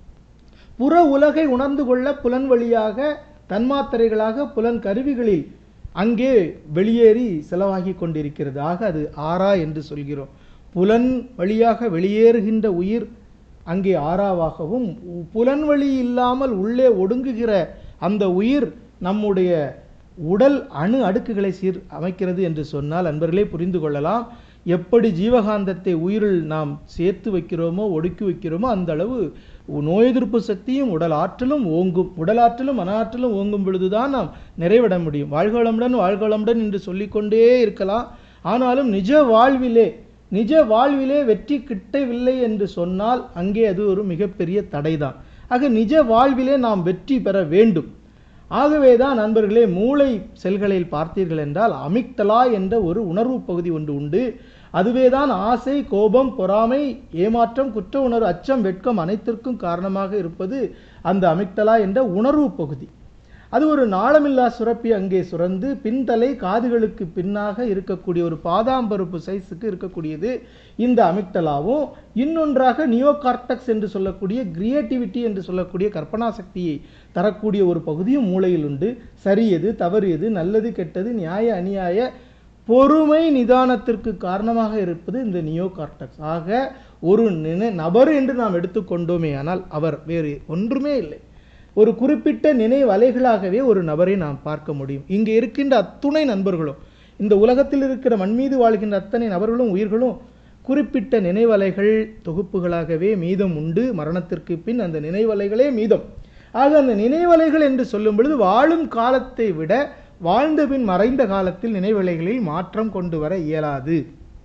புற உலகை உணர்ந்து கொள்ள புலன் வழியாக தன்மாத்திரைகளாக புலன் கருவிகளில் அங்கே வெளியேறி செலவாகி கொண்டிருக்கிறது ஆக அது ஆறா என்று சொல்கிறோம் புலன் வழியாக வெளியேறுகின்ற உயிர் அங்கே ஆறாவாகவும் புலன் வழி இல்லாமல் உள்ளே ஒடுங்குகிற அந்த உயிர் நம்முடைய உடல் அணு அடுக்குகளை சீர் அமைக்கிறது என்று சொன்னால் அன்பர்களே புரிந்து கொள்ளலாம் எப்படி ஜீவகாந்தத்தை உயிரில் நாம் சேர்த்து வைக்கிறோமோ ஒடுக்கி வைக்கிறோமோ அந்த அளவு நோய் எதிர்ப்பு சக்தியும் உடல் ஆற்றலும் ஓங்கும் உடல் ஆற்றலும் மன ஆற்றலும் ஓங்கும் பொழுதுதான் நாம் நிறைவிட முடியும் வாழ்கோளமுடன் வாழ்கோளமுடன் என்று சொல்லிக்கொண்டே இருக்கலாம் ஆனாலும் நிஜ வாழ்விலே நிஜ வாழ்விலே வெற்றி கிட்டவில்லை என்று சொன்னால் அங்கே அது ஒரு மிகப்பெரிய தடைதான் ஆக நிஜ வாழ்விலே நாம் வெற்றி பெற வேண்டும் ஆகவேதான் நண்பர்களே மூளை செல்களில் பார்த்தீர்கள் என்றால் அமிக்டலா என்ற ஒரு உணர்வு பகுதி ஒன்று உண்டு அதுவேதான் ஆசை கோபம் பொறாமை ஏமாற்றம் குற்ற உணர்வு அச்சம் வெட்கம் அனைத்திற்கும் காரணமாக இருப்பது அந்த அமிக்டலா என்ற உணர்வு பகுதி அது ஒரு நாளமில்லா சுரப்பி அங்கே சுரந்து பின்தலை காதுகளுக்கு பின்னாக இருக்கக்கூடிய ஒரு பாதாம்பருப்பு சைஸுக்கு இருக்கக்கூடியது இந்த அமிக்டலாவும் இன்னொன்றாக நியோகார்டக்ஸ் என்று சொல்லக்கூடிய கிரியேட்டிவிட்டி என்று சொல்லக்கூடிய கற்பனா சக்தியை தரக்கூடிய ஒரு பகுதியும் மூளையில் உண்டு சரி எது தவறு எது நல்லது கெட்டது நியாய அநியாய பொறுமை நிதானத்திற்கு காரணமாக இருப்பது இந்த நியோகார்டக்ஸ் ஆக ஒரு நினை நபர் என்று நாம் எடுத்துக்கொண்டோமே ஆனால் அவர் வேறு ஒன்றுமே இல்லை ஒரு குறிப்பிட்ட நினைவலைகளாகவே ஒரு நபரை நாம் பார்க்க முடியும் இங்கே இருக்கின்ற அத்துணை நண்பர்களும் இந்த உலகத்தில் இருக்கிற மண் மீது வாழ்கின்ற அத்தனை நபர்களும் உயிர்களும் குறிப்பிட்ட நினைவலைகள் தொகுப்புகளாகவே மீதம் உண்டு மரணத்திற்கு பின் அந்த நினைவலைகளே மீதம் ஆக அந்த நினைவலைகள் என்று சொல்லும் பொழுது வாழும் காலத்தை விட வாழ்ந்த பின் மறைந்த காலத்தில் நினைவலைகளில் மாற்றம் கொண்டு வர இயலாது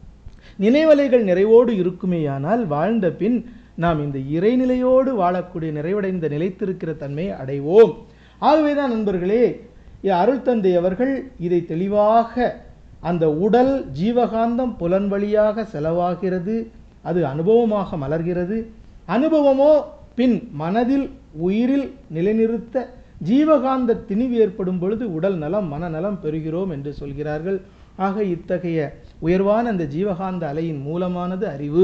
நினைவலைகள் நிறைவோடு இருக்குமேயானால் வாழ்ந்த பின் நாம் இந்த இறைநிலையோடு வாழக்கூடிய நிறைவடைந்த நிலைத்திருக்கிற தன்மையை அடைவோம் ஆகவேதான் நண்பர்களே அருள் தந்தை அவர்கள் இதை தெளிவாக அந்த உடல் ஜீவகாந்தம் புலன் வழியாக செலவாகிறது அது அனுபவமாக மலர்கிறது அனுபவமோ பின் மனதில் உயிரில் நிலைநிறுத்த ஜீவகாந்த திணிவு ஏற்படும் பொழுது உடல் நலம் மனநலம் பெறுகிறோம் என்று சொல்கிறார்கள் ஆக இத்தகைய உயர்வான அந்த ஜீவகாந்த அலையின் மூலமானது அறிவு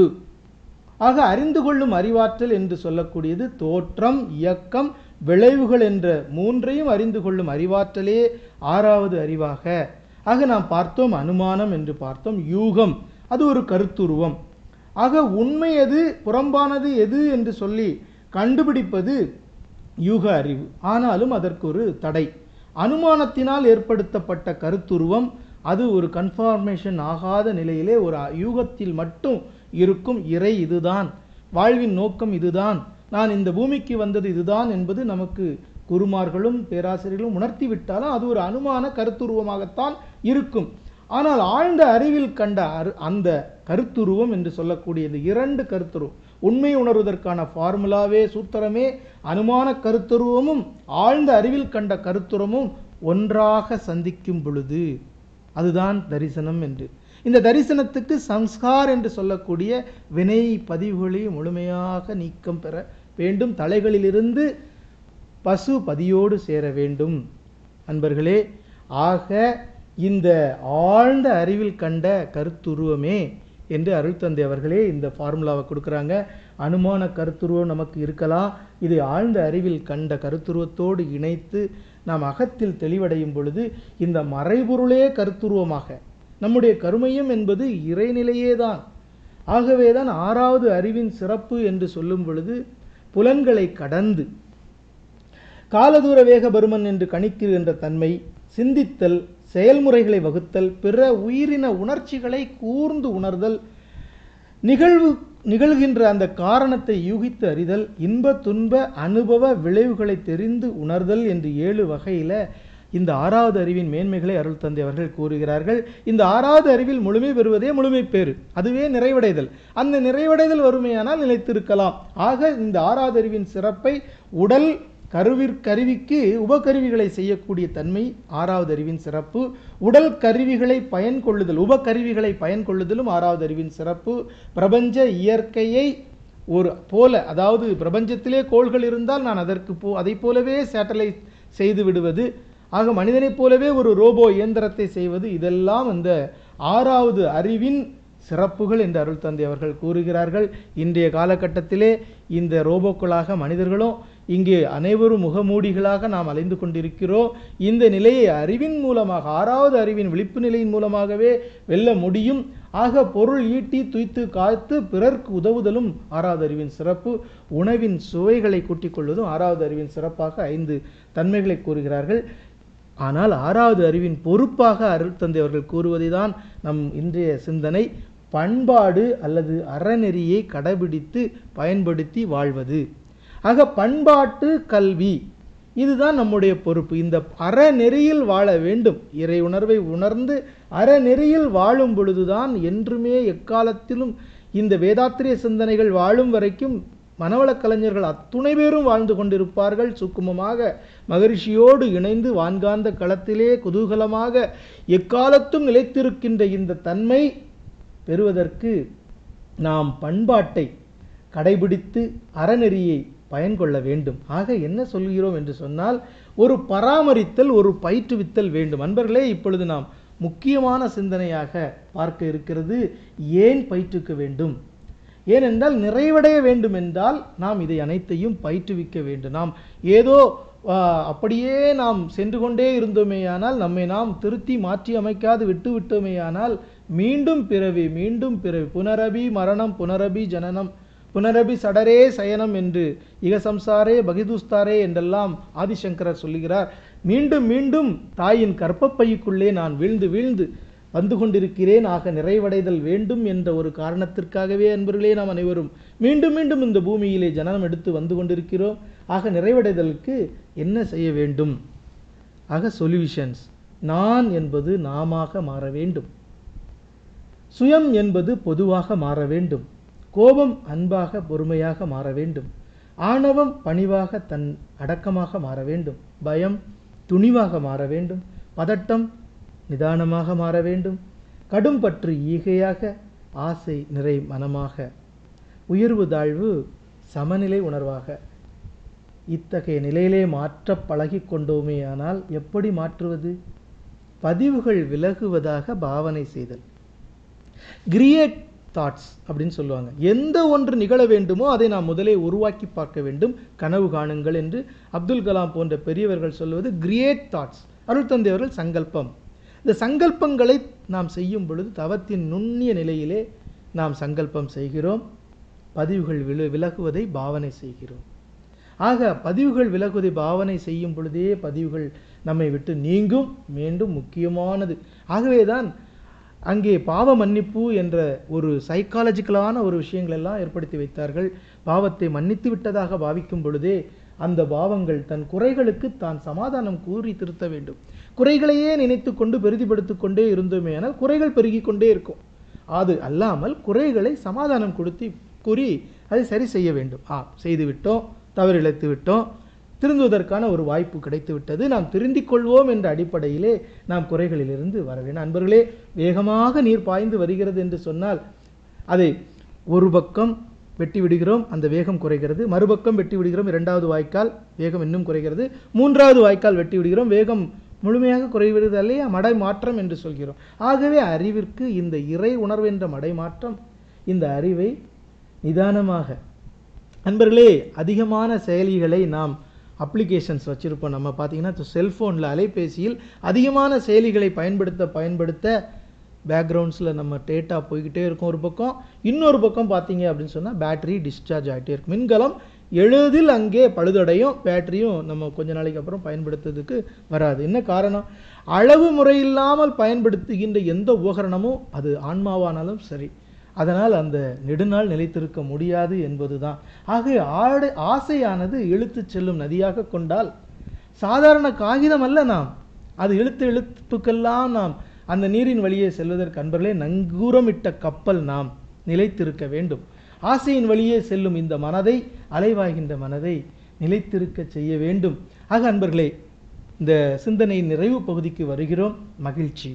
ஆக அறிந்து கொள்ளும் அறிவாற்றல் என்று சொல்லக்கூடியது தோற்றம் இயக்கம் விளைவுகள் என்ற மூன்றையும் அறிந்து கொள்ளும் அறிவாற்றலே ஆறாவது அறிவாக ஆக நாம் பார்த்தோம் அனுமானம் என்று பார்த்தோம் யூகம் அது ஒரு கருத்துருவம் ஆக உண்மை எது புறம்பானது எது என்று சொல்லி கண்டுபிடிப்பது யூக அறிவு ஆனாலும் அதற்கு ஒரு தடை அனுமானத்தினால் ஏற்படுத்தப்பட்ட கருத்துருவம் அது ஒரு கன்ஃபார்மேஷன் ஆகாத நிலையிலே ஒரு யூகத்தில் மட்டும் இருக்கும் இறை இதுதான் வாழ்வின் நோக்கம் இதுதான் நான் இந்த பூமிக்கு வந்தது இதுதான் என்பது நமக்கு குருமார்களும் பேராசிரியர்களும் உணர்த்தி விட்டாலும் அது ஒரு அனுமான கருத்துருவமாகத்தான் இருக்கும் ஆனால் ஆழ்ந்த அறிவில் கண்ட அரு அந்த கருத்துருவம் என்று சொல்லக்கூடியது இரண்டு கருத்துருவம் உண்மை உணர்வதற்கான ஃபார்முலாவே சூத்திரமே அனுமான கருத்துருவமும் ஆழ்ந்த அறிவில் கண்ட கருத்துருவமும் ஒன்றாக சந்திக்கும் பொழுது அதுதான் தரிசனம் என்று இந்த தரிசனத்துக்கு சம்ஸ்கார் என்று சொல்லக்கூடிய வினை பதிவுகளை முழுமையாக நீக்கம் பெற வேண்டும் தலைகளிலிருந்து பசு பதியோடு சேர வேண்டும் அன்பர்களே ஆக இந்த ஆழ்ந்த அறிவில் கண்ட கருத்துருவமே என்று அருள்தந்தை அவர்களே இந்த ஃபார்முலாவை கொடுக்குறாங்க அனுமான கருத்துருவம் நமக்கு இருக்கலாம் இதை ஆழ்ந்த அறிவில் கண்ட கருத்துருவத்தோடு இணைத்து நாம் அகத்தில் தெளிவடையும் பொழுது இந்த மறைபொருளே கருத்துருவமாக நம்முடைய கருமையம் என்பது இறைநிலையே தான் ஆகவே தான் ஆறாவது அறிவின் சிறப்பு என்று சொல்லும் பொழுது புலன்களை கடந்து காலதூர வேக பருமன் என்று கணிக்கின்ற தன்மை சிந்தித்தல் செயல்முறைகளை வகுத்தல் பிற உயிரின உணர்ச்சிகளை கூர்ந்து உணர்தல் நிகழ்வு நிகழ்கின்ற அந்த காரணத்தை யூகித்து அறிதல் இன்ப துன்ப அனுபவ விளைவுகளை தெரிந்து உணர்தல் என்று ஏழு வகையில இந்த ஆறாவது அறிவின் மேன்மைகளை அருள் தந்தை அவர்கள் கூறுகிறார்கள் இந்த ஆறாவது அறிவில் முழுமை பெறுவதே முழுமை பேறு அதுவே நிறைவடைதல் அந்த நிறைவடைதல் வறுமையானால் நிலைத்திருக்கலாம் ஆக இந்த ஆறாவது அறிவின் சிறப்பை உடல் கருவிற்கருவிக்கு உபகருவிகளை செய்யக்கூடிய தன்மை ஆறாவது அறிவின் சிறப்பு உடல் கருவிகளை பயன் கொள்ளுதல் உபகருவிகளை பயன் கொள்ளுதலும் ஆறாவது அறிவின் சிறப்பு பிரபஞ்ச இயற்கையை ஒரு போல அதாவது பிரபஞ்சத்திலே கோள்கள் இருந்தால் நான் அதற்கு போ அதை போலவே சேட்டலைட் செய்து விடுவது ஆக மனிதனைப் போலவே ஒரு ரோபோ இயந்திரத்தை செய்வது இதெல்லாம் அந்த ஆறாவது அறிவின் சிறப்புகள் என்று அருள் தந்தை அவர்கள் கூறுகிறார்கள் இன்றைய காலகட்டத்திலே இந்த ரோபோக்களாக மனிதர்களும் இங்கே அனைவரும் முகமூடிகளாக நாம் அலைந்து கொண்டிருக்கிறோம் இந்த நிலையை அறிவின் மூலமாக ஆறாவது அறிவின் விழிப்பு நிலையின் மூலமாகவே வெல்ல முடியும் ஆக பொருள் ஈட்டி துய்த்து காத்து பிறர்க்கு உதவுதலும் ஆறாவது அறிவின் சிறப்பு உணவின் சுவைகளை கூட்டிக் கொள்வதும் ஆறாவது அறிவின் சிறப்பாக ஐந்து தன்மைகளை கூறுகிறார்கள் ஆனால் ஆறாவது அறிவின் பொறுப்பாக அருள் தந்தை அவர்கள் கூறுவதை தான் நம் இன்றைய சிந்தனை பண்பாடு அல்லது அறநெறியை கடைபிடித்து பயன்படுத்தி வாழ்வது ஆக பண்பாட்டு கல்வி இதுதான் நம்முடைய பொறுப்பு இந்த அறநெறியில் வாழ வேண்டும் இறை உணர்வை உணர்ந்து அறநெறியில் வாழும் பொழுதுதான் என்றுமே எக்காலத்திலும் இந்த வேதாத்திரிய சிந்தனைகள் வாழும் வரைக்கும் மனவளக் கலைஞர்கள் அத்துணை பேரும் வாழ்ந்து கொண்டிருப்பார்கள் சுக்குமமாக மகரிஷியோடு இணைந்து வான்காந்த களத்திலே குதூகலமாக எக்காலத்தும் நிலைத்திருக்கின்ற இந்த தன்மை பெறுவதற்கு நாம் பண்பாட்டை கடைபிடித்து அறநெறியை பயன் கொள்ள வேண்டும் ஆக என்ன சொல்கிறோம் என்று சொன்னால் ஒரு பராமரித்தல் ஒரு பயிற்றுவித்தல் வேண்டும் அன்பர்களே இப்பொழுது நாம் முக்கியமான சிந்தனையாக பார்க்க இருக்கிறது ஏன் பயிற்றுக்க வேண்டும் ஏனென்றால் நிறைவடைய வேண்டும் என்றால் நாம் இதை அனைத்தையும் பயிற்றுவிக்க வேண்டும் நாம் ஏதோ ஆஹ், அப்படியே நாம் சென்று கொண்டே இருந்தோமேயானால் நம்மை நாம் திருத்தி மாற்றி அமைக்காது விட்டு விட்டோமேயானால் மீண்டும் பிறவி மீண்டும் பிறவி புனரபி மரணம் புனரபி ஜனனம் புனரபி சடரே சயனம் என்று இகசம்சாரே பகிதுஸ்தாரே என்றெல்லாம் ஆதிசங்கரர் சொல்லுகிறார் மீண்டும் மீண்டும் தாயின் கற்பப்பைக்குள்ளே நான் வீழ்ந்து வீழ்ந்து வந்து கொண்டிருக்கிறேன் ஆக நிறைவடைதல் வேண்டும் என்ற ஒரு காரணத்திற்காகவே அன்பர்களே நாம் அனைவரும் மீண்டும் மீண்டும் இந்த பூமியிலே ஜனனம் எடுத்து வந்து கொண்டிருக்கிறோம் ஆக நிறைவடைதலுக்கு என்ன செய்ய வேண்டும் ஆக சொல்யூஷன்ஸ் நான் என்பது நாமாக மாற வேண்டும் சுயம் என்பது பொதுவாக மாற வேண்டும் கோபம் அன்பாக பொறுமையாக மாற வேண்டும் ஆணவம் பணிவாக தன் அடக்கமாக மாற வேண்டும் பயம் துணிவாக மாற வேண்டும் பதட்டம் நிதானமாக மாற வேண்டும் கடும் பற்று ஈகையாக ஆசை நிறை மனமாக உயர்வு தாழ்வு சமநிலை உணர்வாக இத்தகைய நிலையிலே மாற்றப் பழகிக் கொண்டோமேயானால் எப்படி மாற்றுவது பதிவுகள் விலகுவதாக பாவனை செய்தல் கிரியேட் தாட்ஸ் அப்படின்னு சொல்லுவாங்க எந்த ஒன்று நிகழ வேண்டுமோ அதை நாம் முதலே உருவாக்கி பார்க்க வேண்டும் கனவு காணுங்கள் என்று அப்துல் கலாம் போன்ற பெரியவர்கள் சொல்வது கிரியேட் தாட்ஸ் அருள் தந்தை அவர்கள் சங்கல்பம் இந்த சங்கல்பங்களை நாம் செய்யும் பொழுது தவத்தின் நுண்ணிய நிலையிலே நாம் சங்கல்பம் செய்கிறோம் பதிவுகள் விலு விலகுவதை பாவனை செய்கிறோம் ஆக பதிவுகள் விலகுவதை பாவனை செய்யும் பொழுதே பதிவுகள் நம்மை விட்டு நீங்கும் மீண்டும் முக்கியமானது ஆகவேதான் அங்கே பாவ மன்னிப்பு என்ற ஒரு சைக்காலஜிக்கலான ஒரு விஷயங்கள் எல்லாம் ஏற்படுத்தி வைத்தார்கள் பாவத்தை மன்னித்து விட்டதாக பாவிக்கும் பொழுதே அந்த பாவங்கள் தன் குறைகளுக்கு தான் சமாதானம் கூறி திருத்த வேண்டும் குறைகளையே நினைத்து கொண்டு பெரிதிப்படுத்தி கொண்டே இருந்தோமே ஆனால் குறைகள் பெருகிக் கொண்டே இருக்கும் அது அல்லாமல் குறைகளை சமாதானம் கொடுத்து கூறி அதை சரி செய்ய வேண்டும் ஆ செய்து விட்டோம் தவறு இழைத்து விட்டோம் திருந்துவதற்கான ஒரு வாய்ப்பு கிடைத்து விட்டது நாம் திருந்திக் கொள்வோம் என்ற அடிப்படையிலே நாம் குறைகளிலிருந்து வர வேண்டும் அன்பர்களே வேகமாக நீர் பாய்ந்து வருகிறது என்று சொன்னால் அதை ஒரு பக்கம் வெட்டி விடுகிறோம் அந்த வேகம் குறைகிறது மறுபக்கம் வெட்டி விடுகிறோம் இரண்டாவது வாய்க்கால் வேகம் இன்னும் குறைகிறது மூன்றாவது வாய்க்கால் வெட்டி விடுகிறோம் வேகம் முழுமையாக குறைகிறது அல்லையா மடை மாற்றம் என்று சொல்கிறோம் ஆகவே அறிவிற்கு இந்த இறை உணர்வு என்ற மடை மாற்றம் இந்த அறிவை நிதானமாக அன்பர்களே அதிகமான செயலிகளை நாம் அப்ளிகேஷன்ஸ் வச்சுருப்போம் நம்ம பார்த்தீங்கன்னா செல்ஃபோனில் அலைபேசியில் அதிகமான செயலிகளை பயன்படுத்த பயன்படுத்த பேக்ரவுண்ட்ஸில் நம்ம டேட்டா போய்கிட்டே இருக்கும் ஒரு பக்கம் இன்னொரு பக்கம் பார்த்தீங்க அப்படின்னு சொன்னால் பேட்டரி டிஸ்சார்ஜ் ஆகிட்டே இருக்கும் மின்கலம் எளிதில் அங்கே பழுதடையும் பேட்டரியும் நம்ம கொஞ்ச நாளைக்கு அப்புறம் பயன்படுத்துறதுக்கு வராது என்ன காரணம் அளவு முறையில்லாமல் பயன்படுத்துகின்ற எந்த உபகரணமும் அது ஆன்மாவானாலும் சரி அதனால் அந்த நெடுநாள் நிலைத்திருக்க முடியாது என்பதுதான் ஆக ஆடு ஆசையானது இழுத்து செல்லும் நதியாக கொண்டால் சாதாரண காகிதம் அல்ல நாம் அது இழுத்து இழுத்துக்கெல்லாம் நாம் அந்த நீரின் வழியே செல்வதற்கு அன்பர்களே நங்கூரமிட்ட கப்பல் நாம் நிலைத்திருக்க வேண்டும் ஆசையின் வழியே செல்லும் இந்த மனதை அலைவாய்கின்ற மனதை நிலைத்திருக்க செய்ய வேண்டும் ஆக அன்பர்களே இந்த சிந்தனையின் நிறைவு பகுதிக்கு வருகிறோம் மகிழ்ச்சி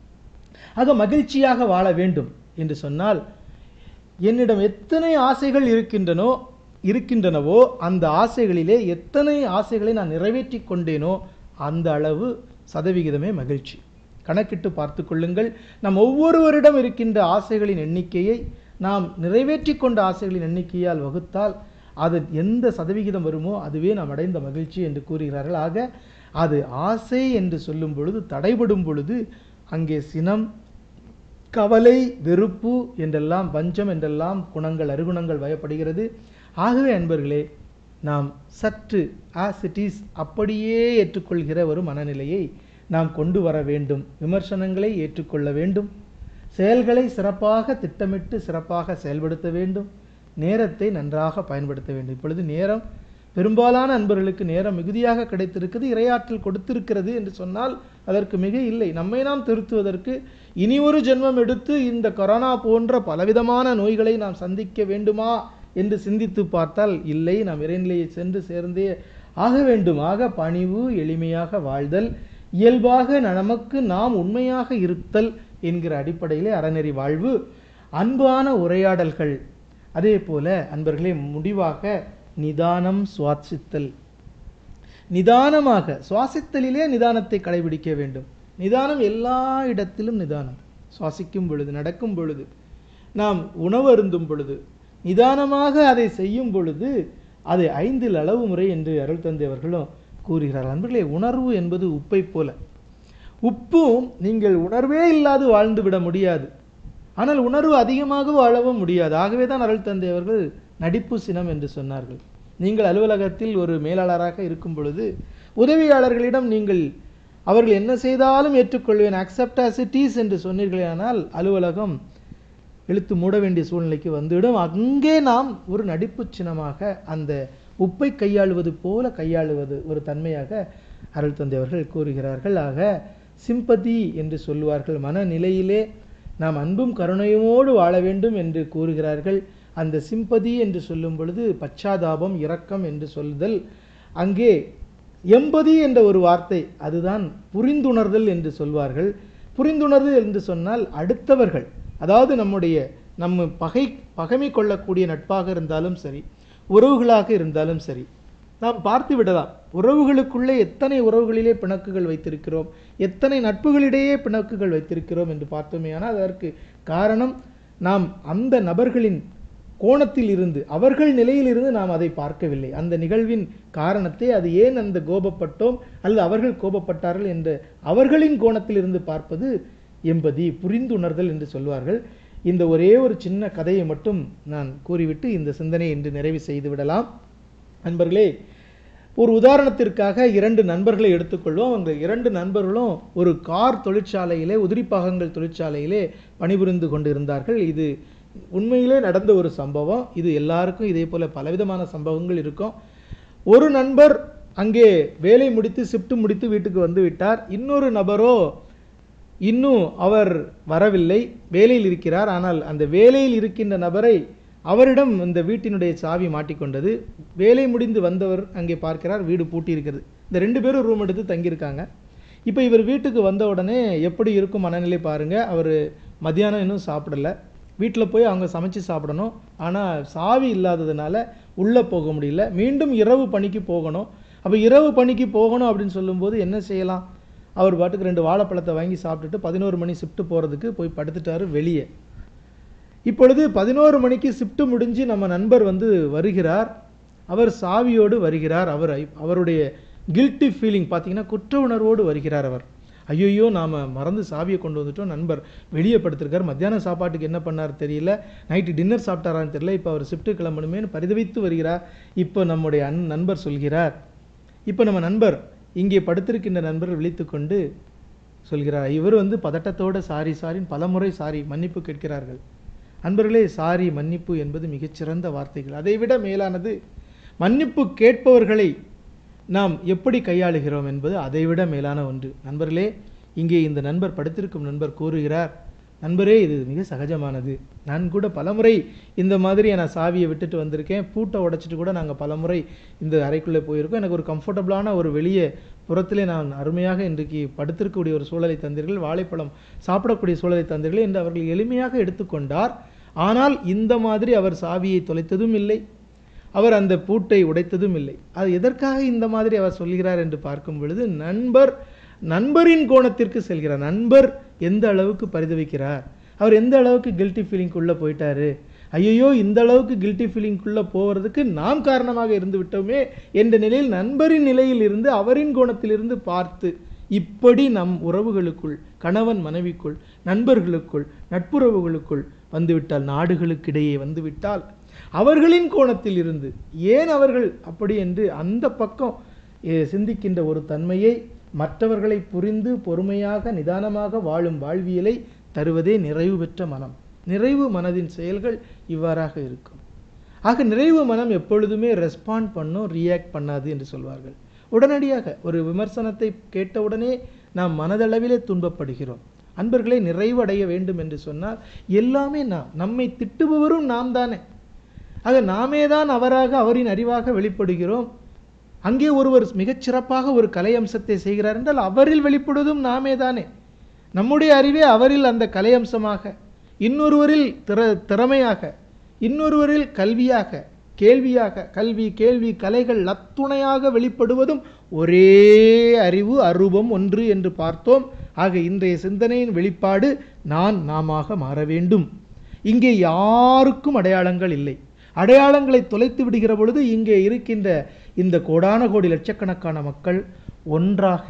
ஆக மகிழ்ச்சியாக வாழ வேண்டும் என்று சொன்னால் என்னிடம் எத்தனை ஆசைகள் இருக்கின்றனோ இருக்கின்றனவோ அந்த ஆசைகளிலே எத்தனை ஆசைகளை நான் நிறைவேற்றி கொண்டேனோ அந்த அளவு சதவிகிதமே மகிழ்ச்சி கணக்கிட்டு பார்த்து கொள்ளுங்கள் நம் ஒவ்வொருவரிடம் இருக்கின்ற ஆசைகளின் எண்ணிக்கையை நாம் நிறைவேற்றி கொண்ட ஆசைகளின் எண்ணிக்கையால் வகுத்தால் அது எந்த சதவிகிதம் வருமோ அதுவே நாம் அடைந்த மகிழ்ச்சி என்று கூறுகிறார்கள் ஆக அது ஆசை என்று சொல்லும் பொழுது தடைபடும் பொழுது அங்கே சினம் கவலை வெறுப்பு என்றெல்லாம் பஞ்சம் என்றெல்லாம் குணங்கள் அருகுணங்கள் வயப்படுகிறது ஆகவே அன்பர்களே நாம் சற்று ஆஸ் இட் இஸ் அப்படியே ஏற்றுக்கொள்கிற ஒரு மனநிலையை நாம் கொண்டு வர வேண்டும் விமர்சனங்களை ஏற்றுக்கொள்ள வேண்டும் செயல்களை சிறப்பாக திட்டமிட்டு சிறப்பாக செயல்படுத்த வேண்டும் நேரத்தை நன்றாக பயன்படுத்த வேண்டும் இப்பொழுது நேரம் பெரும்பாலான அன்பர்களுக்கு நேரம் மிகுதியாக கிடைத்திருக்கிறது இரையாற்றல் கொடுத்திருக்கிறது என்று சொன்னால் அதற்கு மிக இல்லை நம்மை நாம் திருத்துவதற்கு இனி ஒரு ஜென்மம் எடுத்து இந்த கொரோனா போன்ற பலவிதமான நோய்களை நாம் சந்திக்க வேண்டுமா என்று சிந்தித்து பார்த்தால் இல்லை நாம் இறைநிலையை சென்று சேர்ந்தே ஆக வேண்டும் ஆக பணிவு எளிமையாக வாழ்தல் இயல்பாக நமக்கு நாம் உண்மையாக இருத்தல் என்கிற அடிப்படையிலே அறநெறி வாழ்வு அன்பான உரையாடல்கள் அதே போல அன்பர்களே முடிவாக நிதானம் சுவாசித்தல் நிதானமாக சுவாசித்தலிலே நிதானத்தை கடைபிடிக்க வேண்டும் நிதானம் எல்லா இடத்திலும் நிதானம் சுவாசிக்கும் பொழுது நடக்கும் பொழுது நாம் உணவு அருந்தும் பொழுது நிதானமாக அதை செய்யும் பொழுது அது ஐந்தில் அளவு முறை என்று அருள் தந்தை அவர்களும் கூறுகிறார்கள் அன்பர்களே உணர்வு என்பது உப்பை போல உப்பும் நீங்கள் உணர்வே இல்லாது வாழ்ந்து விட முடியாது ஆனால் உணர்வு அதிகமாக வாழவும் முடியாது ஆகவே தான் அருள் தந்தை அவர்கள் நடிப்பு சினம் என்று சொன்னார்கள் நீங்கள் அலுவலகத்தில் ஒரு மேலாளராக இருக்கும் பொழுது உதவியாளர்களிடம் நீங்கள் அவர்கள் என்ன செய்தாலும் ஏற்றுக்கொள்வேன் அக்செப்ட் as it is என்று சொன்னீர்களேயானால் அலுவலகம் இழுத்து மூட வேண்டிய சூழ்நிலைக்கு வந்துவிடும் அங்கே நாம் ஒரு நடிப்பு சின்னமாக அந்த உப்பை கையாளுவது போல கையாளுவது ஒரு தன்மையாக அருள் தந்தை அவர்கள் கூறுகிறார்கள் ஆக சிம்பதி என்று சொல்லுவார்கள் மனநிலையிலே நாம் அன்பும் கருணையோடு வாழ வேண்டும் என்று கூறுகிறார்கள் அந்த சிம்பதி என்று சொல்லும் பொழுது பச்சாதாபம் இரக்கம் என்று சொல்லுதல் அங்கே எம்பதி என்ற ஒரு வார்த்தை அதுதான் புரிந்துணர்தல் என்று சொல்வார்கள் புரிந்துணர்தல் என்று சொன்னால் அடுத்தவர்கள் அதாவது நம்முடைய நம்ம பகை பகைமை கொள்ளக்கூடிய நட்பாக இருந்தாலும் சரி உறவுகளாக இருந்தாலும் சரி நாம் பார்த்து விடலாம் உறவுகளுக்குள்ளே எத்தனை உறவுகளிலே பிணக்குகள் வைத்திருக்கிறோம் எத்தனை நட்புகளிடையே பிணக்குகள் வைத்திருக்கிறோம் என்று பார்த்தோமே ஆனால் அதற்கு காரணம் நாம் அந்த நபர்களின் கோணத்தில் இருந்து அவர்கள் நிலையிலிருந்து நாம் அதை பார்க்கவில்லை அந்த நிகழ்வின் காரணத்தை அது ஏன் அந்த கோபப்பட்டோம் அல்லது அவர்கள் கோபப்பட்டார்கள் என்ற அவர்களின் கோணத்தில் இருந்து பார்ப்பது எம்பதி புரிந்துணர்தல் என்று சொல்வார்கள் இந்த ஒரே ஒரு சின்ன கதையை மட்டும் நான் கூறிவிட்டு இந்த சிந்தனையை இன்று நிறைவு செய்து விடலாம் நண்பர்களே ஒரு உதாரணத்திற்காக இரண்டு நண்பர்களை எடுத்துக்கொள்வோம் அவங்க இரண்டு நண்பர்களும் ஒரு கார் தொழிற்சாலையிலே உதிரிப்பாகங்கள் தொழிற்சாலையிலே பணிபுரிந்து கொண்டிருந்தார்கள் இது உண்மையிலே நடந்த ஒரு சம்பவம் இது எல்லாருக்கும் இதே போல பலவிதமான சம்பவங்கள் இருக்கும் ஒரு நண்பர் அங்கே வேலை முடித்து ஷிஃப்ட் முடித்து வீட்டுக்கு வந்து விட்டார் இன்னொரு நபரோ இன்னும் அவர் வரவில்லை வேலையில் இருக்கிறார் ஆனால் அந்த வேலையில் இருக்கின்ற நபரை அவரிடம் இந்த வீட்டினுடைய சாவி மாட்டிக்கொண்டது வேலை முடிந்து வந்தவர் அங்கே பார்க்கிறார் வீடு பூட்டி இருக்கிறது இந்த ரெண்டு பேரும் ரூம் எடுத்து தங்கியிருக்காங்க இப்போ இவர் வீட்டுக்கு வந்த உடனே எப்படி இருக்கும் மனநிலை பாருங்க அவர் மத்தியானம் இன்னும் சாப்பிடல வீட்டில் போய் அவங்க சமைச்சு சாப்பிடணும் ஆனால் சாவி இல்லாததுனால உள்ளே போக முடியல மீண்டும் இரவு பணிக்கு போகணும் அப்போ இரவு பணிக்கு போகணும் அப்படின்னு சொல்லும்போது என்ன செய்யலாம் அவர் பாட்டுக்கு ரெண்டு வாழைப்பழத்தை வாங்கி சாப்பிட்டுட்டு பதினோரு மணி ஷிஃப்ட் போகிறதுக்கு போய் படுத்துட்டாரு வெளியே இப்பொழுது பதினோரு மணிக்கு ஷிஃப்ட் முடிஞ்சு நம்ம நண்பர் வந்து வருகிறார் அவர் சாவியோடு வருகிறார் அவர் ஐ- அவருடைய கில்ட்டி ஃபீலிங் பார்த்தீங்கன்னா குற்ற உணர்வோடு வருகிறார் அவர் ஐயோ நாம் மறந்து சாவியை கொண்டு வந்துட்டோம் நண்பர் வெளியே படுத்திருக்கார் மத்தியானம் சாப்பாட்டுக்கு என்ன பண்ணார் தெரியல நைட்டு டின்னர் சாப்பிட்டாரான்னு தெரியல இப்போ அவர் ஷிஃப்ட்டு கிளம்பணுமேனு பரிதவித்து வருகிறார் இப்போ நம்முடைய அன் நண்பர் சொல்கிறார் இப்போ நம்ம நண்பர் இங்கே படுத்திருக்கின்ற நண்பர் விழித்துக்கொண்டு சொல்கிறார் இவர் வந்து பதட்டத்தோட சாரி சாரின்னு பலமுறை சாரி மன்னிப்பு கேட்கிறார்கள் அன்பர்களே சாரி மன்னிப்பு என்பது மிகச்சிறந்த வார்த்தைகள் அதைவிட மேலானது மன்னிப்பு கேட்பவர்களை நாம் எப்படி கையாளுகிறோம் என்பது அதைவிட மேலான ஒன்று நண்பர்களே இங்கே இந்த நண்பர் படுத்திருக்கும் நண்பர் கூறுகிறார் நண்பரே இது மிக சகஜமானது நான் கூட பலமுறை இந்த மாதிரி நான் சாவியை விட்டுட்டு வந்திருக்கேன் பூட்டை உடைச்சிட்டு கூட நாங்கள் பலமுறை இந்த அறைக்குள்ளே போயிருக்கோம் எனக்கு ஒரு கம்ஃபர்டபுளான ஒரு வெளியே புறத்திலே நான் அருமையாக இன்றைக்கு படுத்திருக்கக்கூடிய ஒரு சூழலை தந்தீர்கள் வாழைப்பழம் சாப்பிடக்கூடிய சூழலை தந்தீர்கள் என்று அவர்கள் எளிமையாக எடுத்துக்கொண்டார் ஆனால் இந்த மாதிரி அவர் சாவியை தொலைத்ததும் இல்லை அவர் அந்த பூட்டை உடைத்ததும் இல்லை அது எதற்காக இந்த மாதிரி அவர் சொல்கிறார் என்று பார்க்கும் பொழுது நண்பர் நண்பரின் கோணத்திற்கு செல்கிறார் நண்பர் எந்த அளவுக்கு பரிதவிக்கிறார் அவர் எந்த அளவுக்கு கில்ட்டி ஃபீலிங்குள்ளே போயிட்டாரு ஐயோ இந்த அளவுக்கு கில்ட்டி ஃபீலிங்குள்ளே போவதற்கு நாம் காரணமாக இருந்து விட்டோமே என்ற நிலையில் நண்பரின் நிலையில் இருந்து அவரின் கோணத்திலிருந்து பார்த்து இப்படி நம் உறவுகளுக்குள் கணவன் மனைவிக்குள் நண்பர்களுக்குள் நட்புறவுகளுக்குள் வந்துவிட்டால் நாடுகளுக்கிடையே வந்துவிட்டால் அவர்களின் கோணத்தில் இருந்து ஏன் அவர்கள் அப்படி என்று அந்த பக்கம் எ, சிந்திக்கின்ற ஒரு தன்மையை மற்றவர்களை புரிந்து பொறுமையாக நிதானமாக வாழும் வாழ்வியலை தருவதே நிறைவு பெற்ற மனம் நிறைவு மனதின் செயல்கள் இவ்வாறாக இருக்கும் ஆக நிறைவு மனம் எப்பொழுதுமே ரெஸ்பாண்ட் பண்ணும் ரியாக்ட் பண்ணாது என்று சொல்வார்கள் உடனடியாக ஒரு விமர்சனத்தை கேட்டவுடனே நாம் மனதளவிலே துன்பப்படுகிறோம் அன்பர்களை நிறைவடைய வேண்டும் என்று சொன்னால் எல்லாமே நாம் நம்மை திட்டுபவரும் நாம் தானே ஆக நாமே தான் அவராக அவரின் அறிவாக வெளிப்படுகிறோம் அங்கே ஒருவர் மிகச் சிறப்பாக ஒரு கலை அம்சத்தை செய்கிறார் என்றால் அவரில் வெளிப்படுவதும் நாமே தானே நம்முடைய அறிவே அவரில் அந்த கலை அம்சமாக இன்னொருவரில் திற திறமையாக இன்னொருவரில் கல்வியாக கேள்வியாக கல்வி கேள்வி கலைகள் அத்துணையாக வெளிப்படுவதும் ஒரே அறிவு அரூபம் ஒன்று என்று பார்த்தோம் ஆக இன்றைய சிந்தனையின் வெளிப்பாடு நான் நாமாக மாற வேண்டும் இங்கே யாருக்கும் அடையாளங்கள் இல்லை அடையாளங்களை தொலைத்து விடுகிற பொழுது இங்கே இருக்கின்ற இந்த கோடான கோடி லட்சக்கணக்கான மக்கள் ஒன்றாக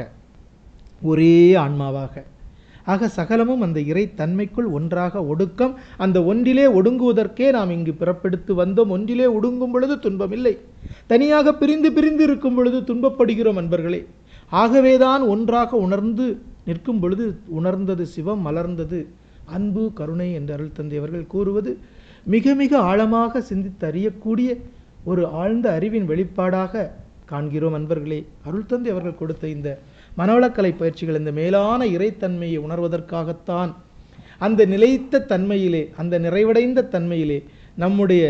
ஒரே ஆன்மாவாக ஆக சகலமும் அந்த இறை தன்மைக்குள் ஒன்றாக ஒடுக்கம் அந்த ஒன்றிலே ஒடுங்குவதற்கே நாம் இங்கு பிறப்பெடுத்து வந்தோம் ஒன்றிலே ஒடுங்கும் பொழுது துன்பம் இல்லை தனியாக பிரிந்து பிரிந்து இருக்கும் பொழுது துன்பப்படுகிறோம் அன்பர்களே ஆகவேதான் ஒன்றாக உணர்ந்து நிற்கும் பொழுது உணர்ந்தது சிவம் மலர்ந்தது அன்பு கருணை என்று அருள் தந்தை அவர்கள் கூறுவது மிக மிக ஆழமாக சிந்தித்து அறியக்கூடிய ஒரு ஆழ்ந்த அறிவின் வெளிப்பாடாக காண்கிறோம் அன்பர்களே அருள் தந்தை அவர்கள் கொடுத்த இந்த மனவளக்கலை பயிற்சிகள் இந்த மேலான இறைத்தன்மையை உணர்வதற்காகத்தான் அந்த நிலைத்த தன்மையிலே அந்த நிறைவடைந்த தன்மையிலே நம்முடைய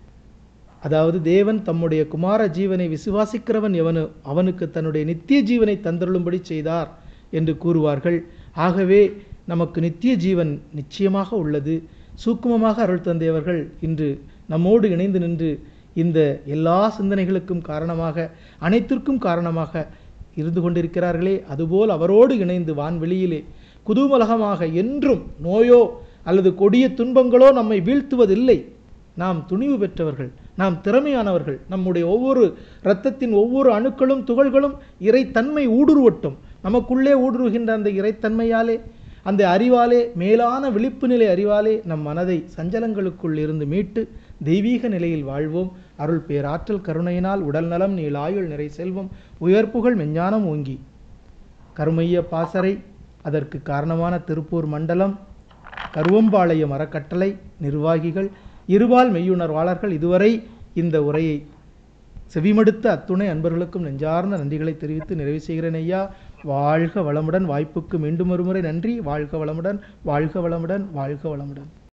அதாவது தேவன் தம்முடைய குமார ஜீவனை விசுவாசிக்கிறவன் எவனு அவனுக்கு தன்னுடைய நித்திய ஜீவனை தந்தருளும்படி செய்தார் என்று கூறுவார்கள் ஆகவே நமக்கு நித்திய ஜீவன் நிச்சயமாக உள்ளது சூக்குமமாக அருள் தந்தையவர்கள் இன்று நம்மோடு இணைந்து நின்று இந்த எல்லா சிந்தனைகளுக்கும் காரணமாக அனைத்திற்கும் காரணமாக இருந்து கொண்டிருக்கிறார்களே அதுபோல் அவரோடு இணைந்து வான்வெளியிலே குதூகலகமாக என்றும் நோயோ அல்லது கொடிய துன்பங்களோ நம்மை வீழ்த்துவதில்லை நாம் துணிவு பெற்றவர்கள் நாம் திறமையானவர்கள் நம்முடைய ஒவ்வொரு இரத்தத்தின் ஒவ்வொரு அணுக்களும் துகள்களும் இறைத்தன்மை ஊடுருவட்டும் நமக்குள்ளே ஊடுருகின்ற அந்த இறைத்தன்மையாலே அந்த அறிவாலே மேலான விழிப்பு நிலை அறிவாலே நம் மனதை சஞ்சலங்களுக்குள் இருந்து மீட்டு தெய்வீக நிலையில் வாழ்வோம் அருள் பேராற்றல் கருணையினால் உடல் நலம் நீளாயுள் நிறை செல்வம் உயர்ப்புகள் மெஞ்ஞானம் ஓங்கி கருமைய பாசறை அதற்கு காரணமான திருப்பூர் மண்டலம் கருவம்பாளையம் அறக்கட்டளை நிர்வாகிகள் இருபால் மெய்யுணர்வாளர்கள் இதுவரை இந்த உரையை செவிமடுத்த அத்துணை அன்பர்களுக்கும் நெஞ்சார்ந்த நன்றிகளை தெரிவித்து நிறைவு செய்கிறேன் ஐயா வாழ்க வளமுடன் வாய்ப்புக்கு மீண்டும் ஒருமுறை நன்றி வாழ்க வளமுடன் வாழ்க வளமுடன் வாழ்க வளமுடன்